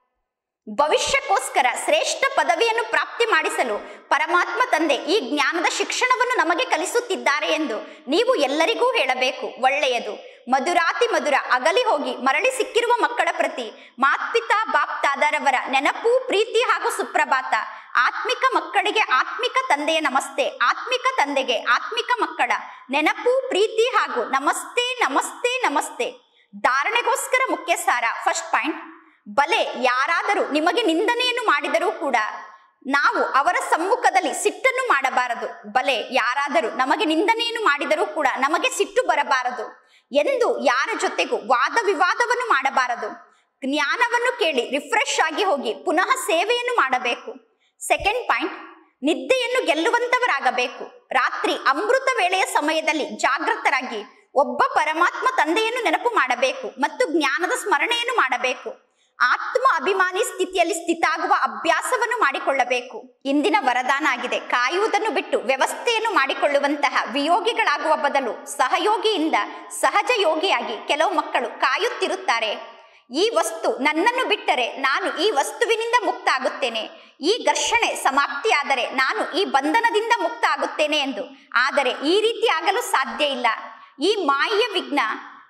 ಭವಿಷ್ಯಕ್ಕೋಸ್ಕರ ಶ್ರೇಷ್ಠ ಪದವಿಯನ್ನು ಪ್ರಾಪ್ತಿ ಮಾಡಿಸಲು ಪರಮಾತ್ಮ ತಂದೆ ಈ ಜ್ಞಾನದ ಶಿಕ್ಷಣವನ್ನು ನಮಗೆ ಕಲಿಸುತ್ತಿದ್ದಾರೆ ಎಂದು ನೀವು ಎಲ್ಲರಿಗೂ ಹೇಳಬೇಕು ಒಳ್ಳೆಯದು ಮಧುರಾತಿ ಮಧುರ ಅಗಲಿ ಹೋಗಿ ಮರಳಿ ಸಿಕ್ಕಿರುವ ಮಕ್ಕಳ ಪ್ರತಿ ಮಾತ್ಪಿತಾ ಬಾಪ್ತಾದರವರ ನೆನಪು ಪ್ರೀತಿ ಹಾಗೂ ಸುಪ್ರಭಾತ ಆತ್ಮಿಕ ಮಕ್ಕಳಿಗೆ ಆತ್ಮಿಕ ತಂದೆಯ ನಮಸ್ತೆ ಆತ್ಮಿಕ ತಂದೆಗೆ ಆತ್ಮಿಕ ಮಕ್ಕಳ ನೆನಪು ಪ್ರೀತಿ ಹಾಗೂ ನಮಸ್ತೆ ನಮಸ್ತೆ ನಮಸ್ತೆ ಧಾರಣೆಗೋಸ್ಕರ ಮುಖ್ಯ ಸಾರ ಫಸ್ಟ್ ಪಾಯಿಂಟ್ ಬಲೆ ಯಾರಾದರೂ ನಿಮಗೆ ನಿಂದನೆಯನ್ನು ಮಾಡಿದರೂ ಕೂಡ ನಾವು ಅವರ ಸಮ್ಮುಖದಲ್ಲಿ ಸಿಟ್ಟನ್ನು ಮಾಡಬಾರದು ಬಲೆ ಯಾರಾದರೂ ನಮಗೆ ನಿಂದನೆಯನ್ನು ಮಾಡಿದರೂ ಕೂಡ ನಮಗೆ ಸಿಟ್ಟು ಬರಬಾರದು ಎಂದು ಯಾರ ಜೊತೆಗೂ ವಾದ ವಿವಾದವನ್ನು ಮಾಡಬಾರದು ಜ್ಞಾನವನ್ನು ಕೇಳಿ ರಿಫ್ರೆಶ್ ಆಗಿ ಹೋಗಿ ಪುನಃ ಸೇವೆಯನ್ನು ಮಾಡಬೇಕು ಸೆಕೆಂಡ್ ಪಾಯಿಂಟ್ ನಿದ್ದೆಯನ್ನು ಗೆಲ್ಲುವಂತವರಾಗಬೇಕು ರಾತ್ರಿ ಅಮೃತ ವೇಳೆಯ ಸಮಯದಲ್ಲಿ ಜಾಗೃತರಾಗಿ ಒಬ್ಬ ಪರಮಾತ್ಮ ತಂದೆಯನ್ನು ನೆನಪು ಮಾಡಬೇಕು ಮತ್ತು ಜ್ಞಾನದ ಸ್ಮರಣೆಯನ್ನು ಮಾಡಬೇಕು ಆತ್ಮ ಅಭಿಮಾನಿ ಸ್ಥಿತಿಯಲ್ಲಿ ಸ್ಥಿತಾಗುವ ಅಭ್ಯಾಸವನ್ನು ಮಾಡಿಕೊಳ್ಳಬೇಕು ಇಂದಿನ ವರದಾನ ಆಗಿದೆ ಕಾಯುವುದನ್ನು ಬಿಟ್ಟು ವ್ಯವಸ್ಥೆಯನ್ನು ಮಾಡಿಕೊಳ್ಳುವಂತಹ ವಿಯೋಗಿಗಳಾಗುವ ಬದಲು ಸಹಯೋಗಿಯಿಂದ ಸಹಜ ಯೋಗಿಯಾಗಿ ಕೆಲವು ಮಕ್ಕಳು ಕಾಯುತ್ತಿರುತ್ತಾರೆ ಈ ವಸ್ತು ನನ್ನನ್ನು ಬಿಟ್ಟರೆ ನಾನು ಈ ವಸ್ತುವಿನಿಂದ ಮುಕ್ತ ಆಗುತ್ತೇನೆ ಈ ಘರ್ಷಣೆ ಸಮಾಪ್ತಿಯಾದರೆ ನಾನು ಈ ಬಂಧನದಿಂದ ಮುಕ್ತ ಆಗುತ್ತೇನೆ ಎಂದು ಆದರೆ ಈ ರೀತಿ ಆಗಲು ಸಾಧ್ಯ ಇಲ್ಲ ಈ ಮಾಯೆಯ ವಿಘ್ನ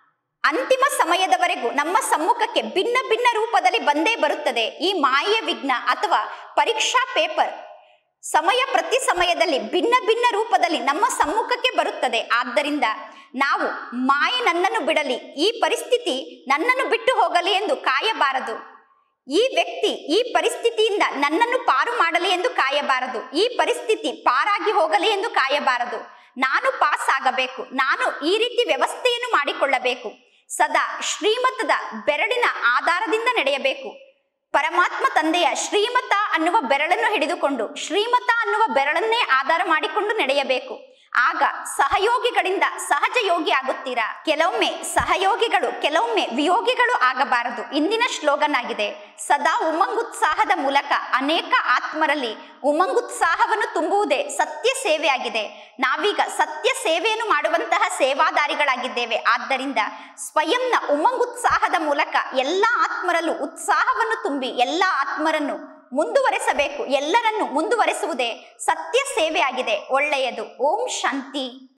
ಅಂತಿಮ ಸಮಯದವರೆಗೂ ನಮ್ಮ ಸಮ್ಮುಖಕ್ಕೆ ಭಿನ್ನ ಭಿನ್ನ ರೂಪದಲ್ಲಿ ಬಂದೇ ಬರುತ್ತದೆ ಈ ಮಾಯೆಯ ವಿಘ್ನ ಅಥವಾ ಪರೀಕ್ಷಾ ಪೇಪರ್ ಸಮಯ ಪ್ರತಿ ಸಮಯದಲ್ಲಿ ಭಿನ್ನ ಭಿನ್ನ ರೂಪದಲ್ಲಿ ನಮ್ಮ ಸಮ್ಮುಖಕ್ಕೆ ಬರುತ್ತದೆ ಆದ್ದರಿಂದ ನಾವು ಮಾಯೆ ನನ್ನನ್ನು ಬಿಡಲಿ ಈ ಪರಿಸ್ಥಿತಿ ನನ್ನನ್ನು ಬಿಟ್ಟು ಹೋಗಲಿ ಎಂದು ಕಾಯಬಾರದು ಈ ವ್ಯಕ್ತಿ ಈ ಪರಿಸ್ಥಿತಿಯಿಂದ ನನ್ನನ್ನು ಪಾರು ಮಾಡಲಿ ಎಂದು ಕಾಯಬಾರದು ಈ ಪರಿಸ್ಥಿತಿ ಪಾರಾಗಿ ಹೋಗಲಿ ಎಂದು ಕಾಯಬಾರದು ನಾನು ಪಾಸ್ ಆಗಬೇಕು ನಾನು ಈ ರೀತಿ ವ್ಯವಸ್ಥೆಯನ್ನು ಮಾಡಿಕೊಳ್ಳಬೇಕು ಸದಾ ಶ್ರೀಮತದ ಬೆರಳಿನ ಆಧಾರದಿಂದ ನಡೆಯಬೇಕು ಪರಮಾತ್ಮ ತಂದೆಯ ಶ್ರೀಮತ ಅನ್ನುವ ಬೆರಳನ್ನು ಹಿಡಿದುಕೊಂಡು ಶ್ರೀಮತ ಅನ್ನುವ ಬೆರಳನ್ನೇ ಆಧಾರ ಮಾಡಿಕೊಂಡು ನಡೆಯಬೇಕು ಆಗ ಸಹಯೋಗಿಗಳಿಂದ ಸಹಜ ಯೋಗಿ ಆಗುತ್ತೀರಾ ಕೆಲವೊಮ್ಮೆ ಸಹಯೋಗಿಗಳು ಕೆಲವೊಮ್ಮೆ ವಿಯೋಗಿಗಳು ಆಗಬಾರದು ಇಂದಿನ ಶ್ಲೋಗನ್ ಆಗಿದೆ ಸದಾ ಉಮಂಗುತ್ಸಾಹದ ಮೂಲಕ ಅನೇಕ ಆತ್ಮರಲ್ಲಿ ಉಮಂಗುತ್ಸಾಹವನ್ನು ತುಂಬುವುದೇ ಸತ್ಯ ಸೇವೆಯಾಗಿದೆ ನಾವೀಗ ಸತ್ಯ ಸೇವೆಯನ್ನು ಮಾಡುವಂತಹ ಸೇವಾದಾರಿಗಳಾಗಿದ್ದೇವೆ ಆದ್ದರಿಂದ ಸ್ವಯಂನ ಉಮಂಗುತ್ಸಾಹದ ಮೂಲಕ ಎಲ್ಲ ಆತ್ಮರಲ್ಲೂ ಉತ್ಸಾಹವನ್ನು ತುಂಬಿ ಎಲ್ಲ ಆತ್ಮರನ್ನು ಮುಂದುವರೆಸಬೇಕು ಎಲ್ಲರನ್ನು ಮುಂದುವರೆಸುವುದೇ ಸತ್ಯ ಸೇವೆಯಾಗಿದೆ ಒಳ್ಳೆಯದು ಓಂ ಶಾಂತಿ